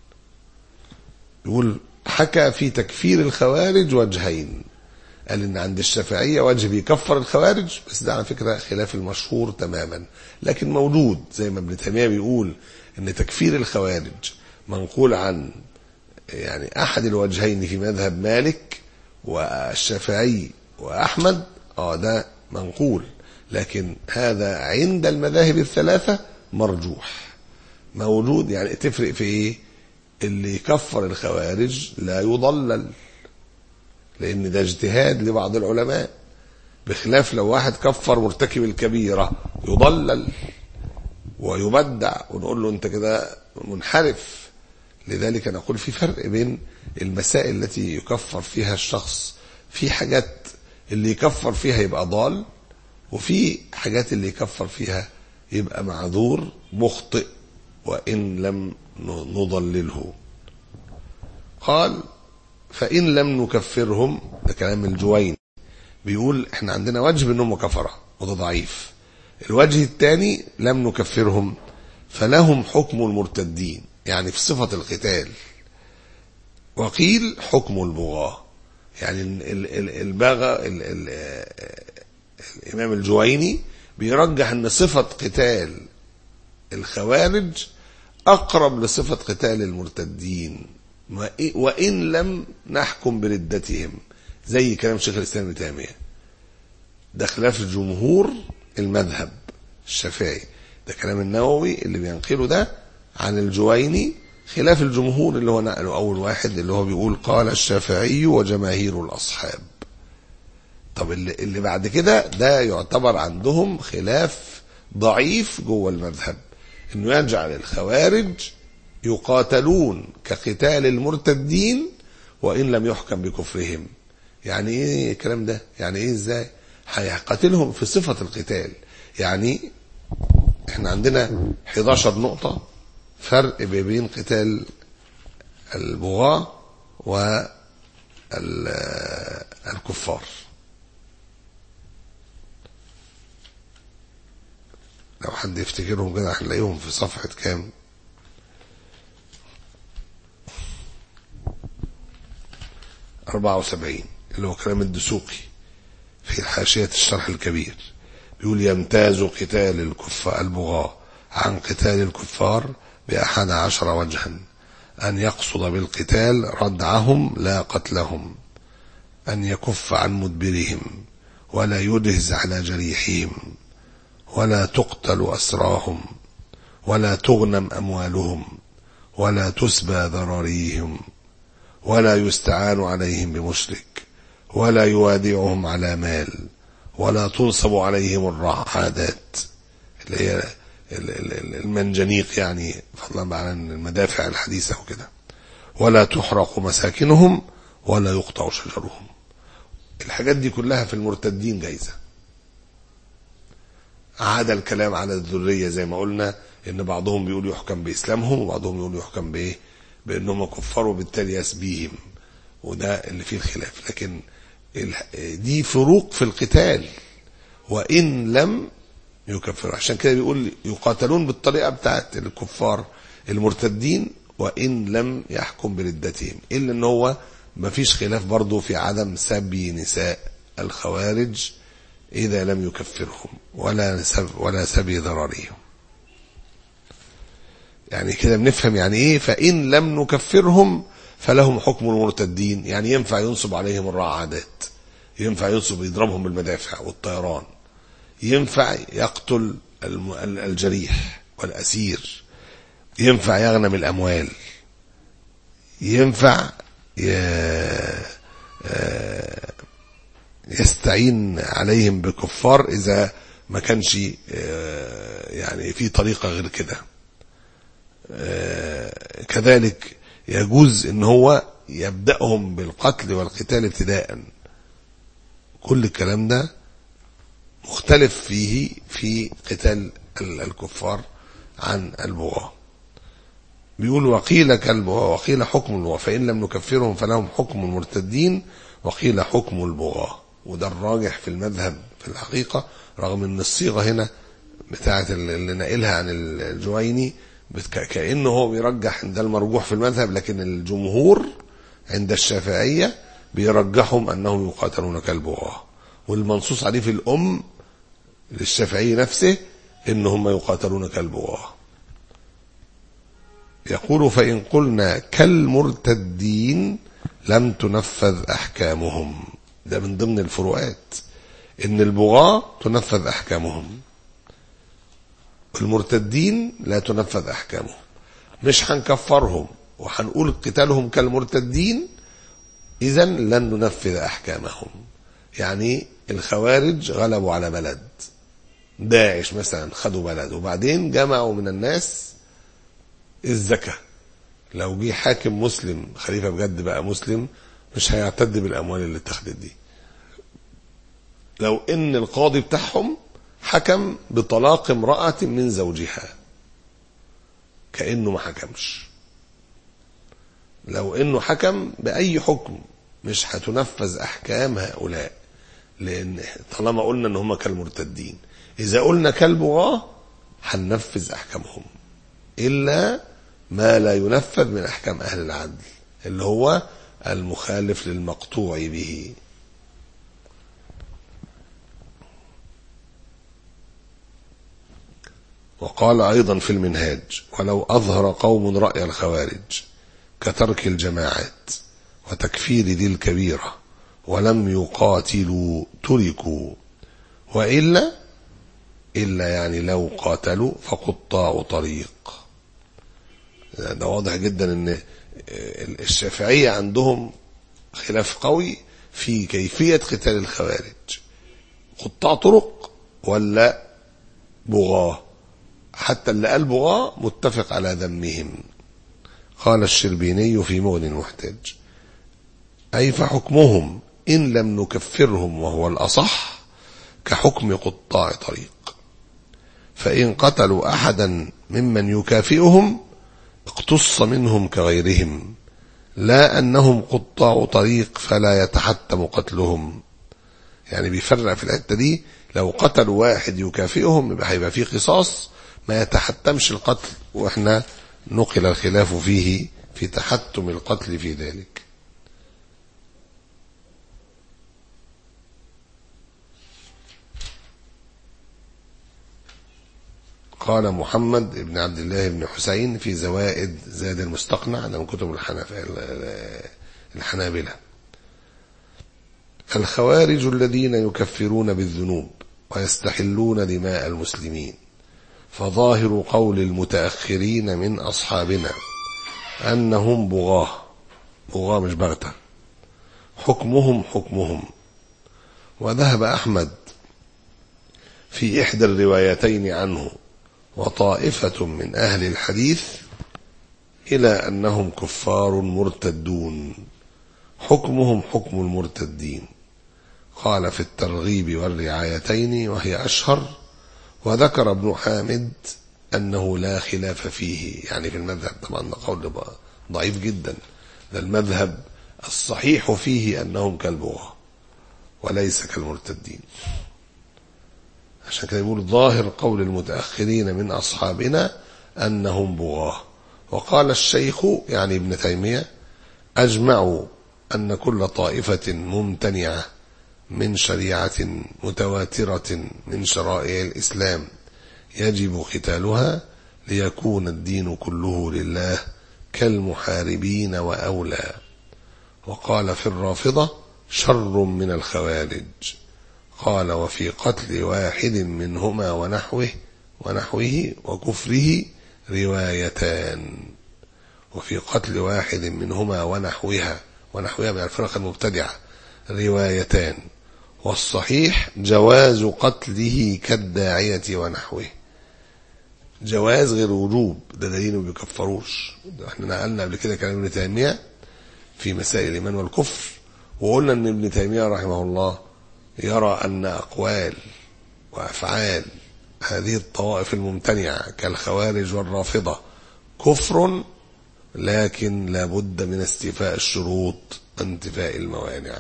Speaker 2: يقول حكى في تكفير الخوارج وجهين قال ان عند الشافعيه وجه بيكفر الخوارج بس ده على فكره خلاف المشهور تماما لكن موجود زي ما ابن تيميه بيقول ان تكفير الخوارج منقول عن يعني احد الوجهين في مذهب مالك والشافعي واحمد اه ده منقول لكن هذا عند المذاهب الثلاثه مرجوح موجود يعني تفرق في ايه اللي يكفر الخوارج لا يضلل لان ده اجتهاد لبعض العلماء بخلاف لو واحد كفر مرتكب الكبيرة يضلل ويبدع ونقول له انت كده منحرف لذلك نقول في فرق بين المسائل التي يكفر فيها الشخص في حاجات اللي يكفر فيها يبقى ضال وفي حاجات اللي يكفر فيها يبقى معذور مخطئ وإن لم نضلله قال فإن لم نكفرهم ده كلام الجوين بيقول احنا عندنا وجه بأنهم كفرة وده ضعيف الوجه الثاني لم نكفرهم فلهم حكم المرتدين يعني في صفة القتال وقيل حكم البغاة يعني البغى الإمام الجويني بيرجح أن صفة قتال الخوارج أقرب لصفة قتال المرتدين وإن لم نحكم بردتهم زي كلام شيخ الإسلام ابن تيمية ده خلاف جمهور المذهب الشافعي ده كلام النووي اللي بينقله ده عن الجويني خلاف الجمهور اللي هو نقله أول واحد اللي هو بيقول قال الشافعي وجماهير الأصحاب طب اللي, اللي بعد كده ده يعتبر عندهم خلاف ضعيف جوه المذهب انه يجعل الخوارج يقاتلون كقتال المرتدين وان لم يحكم بكفرهم يعني ايه الكلام ده يعني ايه ازاي هيقاتلهم في صفة القتال يعني احنا عندنا 11 نقطة فرق بين قتال البغاة والكفار لو حد يفتكرهم كده هنلاقيهم في صفحة كام أربعة وسبعين اللي هو كلام الدسوقي في حاشية الشرح الكبير بيقول يمتاز قتال الكفار البغاة عن قتال الكفار بأحد عشر وجها أن يقصد بالقتال ردعهم لا قتلهم أن يكف عن مدبرهم ولا يدهز على جريحهم ولا تقتل أسراهم ولا تغنم أموالهم ولا تسبى ذراريهم ولا يستعان عليهم بمشرك ولا يوادعهم على مال ولا تنصب عليهم الرعادات اللي هي المنجنيق يعني فضلا عن المدافع الحديثة وكده ولا تحرق مساكنهم ولا يقطع شجرهم الحاجات دي كلها في المرتدين جايزة عاد الكلام على الذرية زي ما قلنا ان بعضهم بيقول يحكم باسلامهم وبعضهم يقول يحكم بايه بانهم كفروا وبالتالي يسبيهم وده اللي فيه الخلاف لكن دي فروق في القتال وان لم يكفروا عشان كده بيقول يقاتلون بالطريقه بتاعت الكفار المرتدين وان لم يحكم بردتهم الا ان هو ما فيش خلاف برضه في عدم سبي نساء الخوارج اذا لم يكفرهم ولا سب ولا سبي ضررهم يعني كده بنفهم يعني ايه فان لم نكفرهم فلهم حكم المرتدين يعني ينفع ينصب عليهم الرعادات ينفع ينصب يضربهم بالمدافع والطيران ينفع يقتل الجريح والأسير ينفع يغنم الأموال ينفع يستعين عليهم بكفار إذا ما كانش يعني في طريقة غير كده كذلك يجوز ان هو يبدأهم بالقتل والقتال ابتداء كل الكلام ده مختلف فيه في قتال الكفار عن البغاة بيقول وقيل كالبغاة وقيل حكم البغاة فإن لم نكفرهم فلهم حكم المرتدين وقيل حكم البغاة وده الراجح في المذهب في الحقيقة رغم ان الصيغة هنا بتاعت اللي ناقلها عن الجويني كأنه هو بيرجح ده المرجوح في المذهب لكن الجمهور عند الشافعية بيرجحهم أنهم يقاتلون كالبغاة والمنصوص عليه في الأم للشافعي نفسه إن هم يقاتلون كالبغاة يقول فإن قلنا كالمرتدين لم تنفذ أحكامهم ده من ضمن الفروقات إن البغاة تنفذ أحكامهم المرتدين لا تنفذ أحكامهم مش هنكفرهم وهنقول قتالهم كالمرتدين إذا لن ننفذ أحكامهم يعني الخوارج غلبوا على بلد داعش مثلا خدوا بلد وبعدين جمعوا من الناس الزكاة لو جه حاكم مسلم خليفة بجد بقى مسلم مش هيعتد بالأموال اللي اتخذت دي لو إن القاضي بتاعهم حكم بطلاق امرأة من زوجها كأنه ما حكمش لو انه حكم بأي حكم مش هتنفذ أحكام هؤلاء لأن طالما قلنا ان هم كالمرتدين إذا قلنا كالبغاة هننفذ أحكامهم إلا ما لا ينفذ من أحكام أهل العدل اللي هو المخالف للمقطوع به وقال أيضا في المنهاج ولو أظهر قوم رأي الخوارج كترك الجماعات وتكفير ذي الكبيرة ولم يقاتلوا تركوا وإلا إلا يعني لو قاتلوا فقطاع طريق ده واضح جدا ان الشافعية عندهم خلاف قوي في كيفية قتال الخوارج قطاع طرق ولا بغاه حتى اللي قال بغاه متفق على ذمهم قال الشربيني في مغني المحتاج أي فحكمهم إن لم نكفرهم وهو الأصح كحكم قطاع طريق فإن قتلوا أحدا ممن يكافئهم اقتص منهم كغيرهم لا أنهم قطاع طريق فلا يتحتم قتلهم يعني بيفرق في الحتة دي لو قتلوا واحد يكافئهم يبقى هيبقى فيه قصاص ما يتحتمش القتل واحنا نقل الخلاف فيه في تحتم القتل في ذلك قال محمد بن عبد الله بن حسين في زوائد زاد المستقنع ده من كتب الحنف- الحنابلة الخوارج الذين يكفرون بالذنوب ويستحلون دماء المسلمين فظاهر قول المتأخرين من أصحابنا أنهم بغاة بغاة مش بغتة حكمهم حكمهم وذهب أحمد في إحدى الروايتين عنه وطائفة من أهل الحديث إلى أنهم كفار مرتدون حكمهم حكم المرتدين قال في الترغيب والرعايتين وهي أشهر وذكر ابن حامد أنه لا خلاف فيه يعني في المذهب طبعا ده قول ضعيف جدا ده المذهب الصحيح فيه أنهم كالبغاة وليس كالمرتدين عشان كده يقول ظاهر قول المتأخرين من أصحابنا أنهم بغاة وقال الشيخ يعني ابن تيمية أجمعوا أن كل طائفة ممتنعة من شريعة متواترة من شرائع الإسلام يجب قتالها ليكون الدين كله لله كالمحاربين وأولى وقال في الرافضة شر من الخوارج قال وفي قتل واحد منهما ونحوه ونحوه وكفره روايتان وفي قتل واحد منهما ونحوها ونحوها من الفرق المبتدعة روايتان والصحيح جواز قتله كالداعية ونحوه جواز غير وجوب ده دليل ما بيكفروش ده احنا نقلنا قبل كده كلام ابن تيمية في مسائل الإيمان والكفر وقلنا ان ابن تيمية رحمه الله يرى أن أقوال وأفعال هذه الطوائف الممتنعة كالخوارج والرافضة كفر لكن لابد من استيفاء الشروط وانتفاء الموانع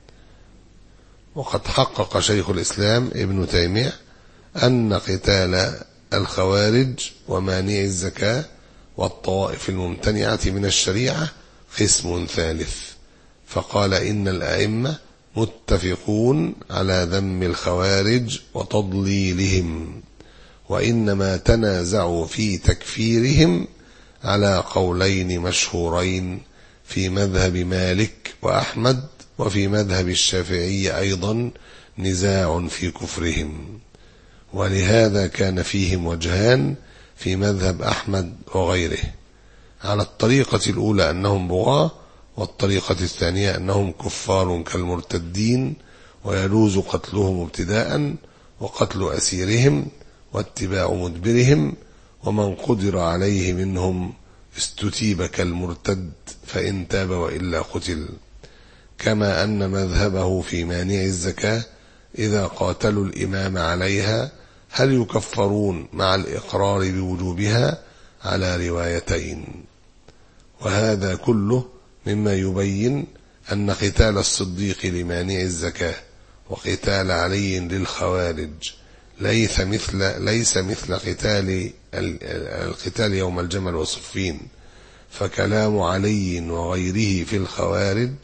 Speaker 2: وقد حقق شيخ الإسلام ابن تيمية أن قتال الخوارج ومانع الزكاة والطوائف الممتنعة من الشريعة قسم ثالث فقال إن الأئمة متفقون على ذم الخوارج وتضليلهم وإنما تنازعوا في تكفيرهم على قولين مشهورين في مذهب مالك وأحمد وفي مذهب الشافعي أيضا نزاع في كفرهم ولهذا كان فيهم وجهان في مذهب أحمد وغيره على الطريقة الأولى أنهم بغاة والطريقة الثانية أنهم كفار كالمرتدين ويجوز قتلهم ابتداء وقتل أسيرهم واتباع مدبرهم ومن قدر عليه منهم استتيب كالمرتد فإن تاب وإلا قتل كما أن مذهبه في مانع الزكاة إذا قاتلوا الإمام عليها هل يكفرون مع الإقرار بوجوبها على روايتين وهذا كله مما يبين أن قتال الصديق لمانع الزكاة وقتال علي للخوارج ليس مثل ليس مثل قتال القتال يوم الجمل وصفين فكلام علي وغيره في الخوارج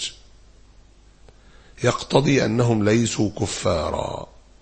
Speaker 2: يقتضي أنهم ليسوا كفارا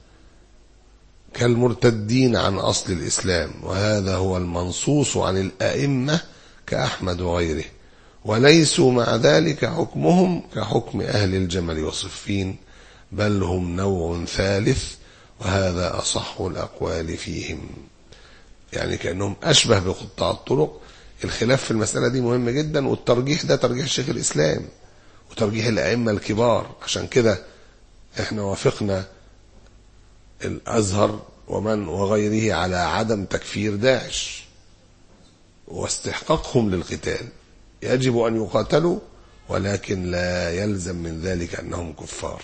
Speaker 2: كالمرتدين عن أصل الإسلام وهذا هو المنصوص عن الأئمة كأحمد وغيره وليسوا مع ذلك حكمهم كحكم أهل الجمل وصفين بل هم نوع ثالث وهذا أصح الأقوال فيهم يعني كأنهم أشبه بقطاع الطرق الخلاف في المسألة دي مهم جدا والترجيح ده ترجيح شيخ الإسلام وترجيح الأئمة الكبار عشان كده احنا وافقنا الأزهر ومن وغيره على عدم تكفير داعش واستحقاقهم للقتال يجب أن يقاتلوا ولكن لا يلزم من ذلك أنهم كفار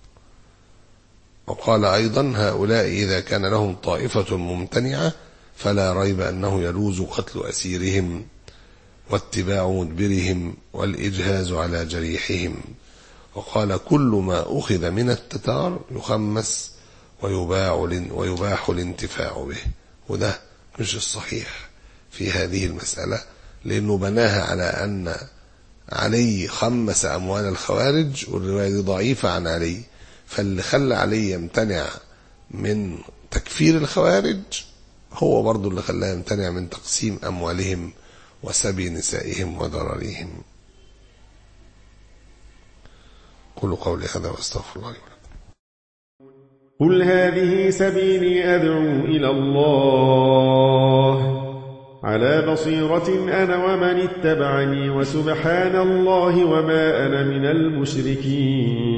Speaker 2: وقال أيضا هؤلاء إذا كان لهم طائفة ممتنعة فلا ريب أنه يجوز قتل أسيرهم واتباع مدبرهم والإجهاز على جريحهم وقال كل ما أخذ من التتار يخمس ويباع ويباح الانتفاع به وده مش الصحيح في هذه المسألة لأنه بناها على أن علي خمس أموال الخوارج والرواية دي ضعيفة عن علي فاللي خلى علي يمتنع من تكفير الخوارج هو برضو اللي خلاه يمتنع من تقسيم أموالهم وسبي نسائهم وضررهم قولوا قولي هذا واستغفر الله لي ولكم
Speaker 3: قل هذه سبيلي أدعو إلى الله على بصيرة أنا ومن اتبعني وسبحان الله وما أنا من المشركين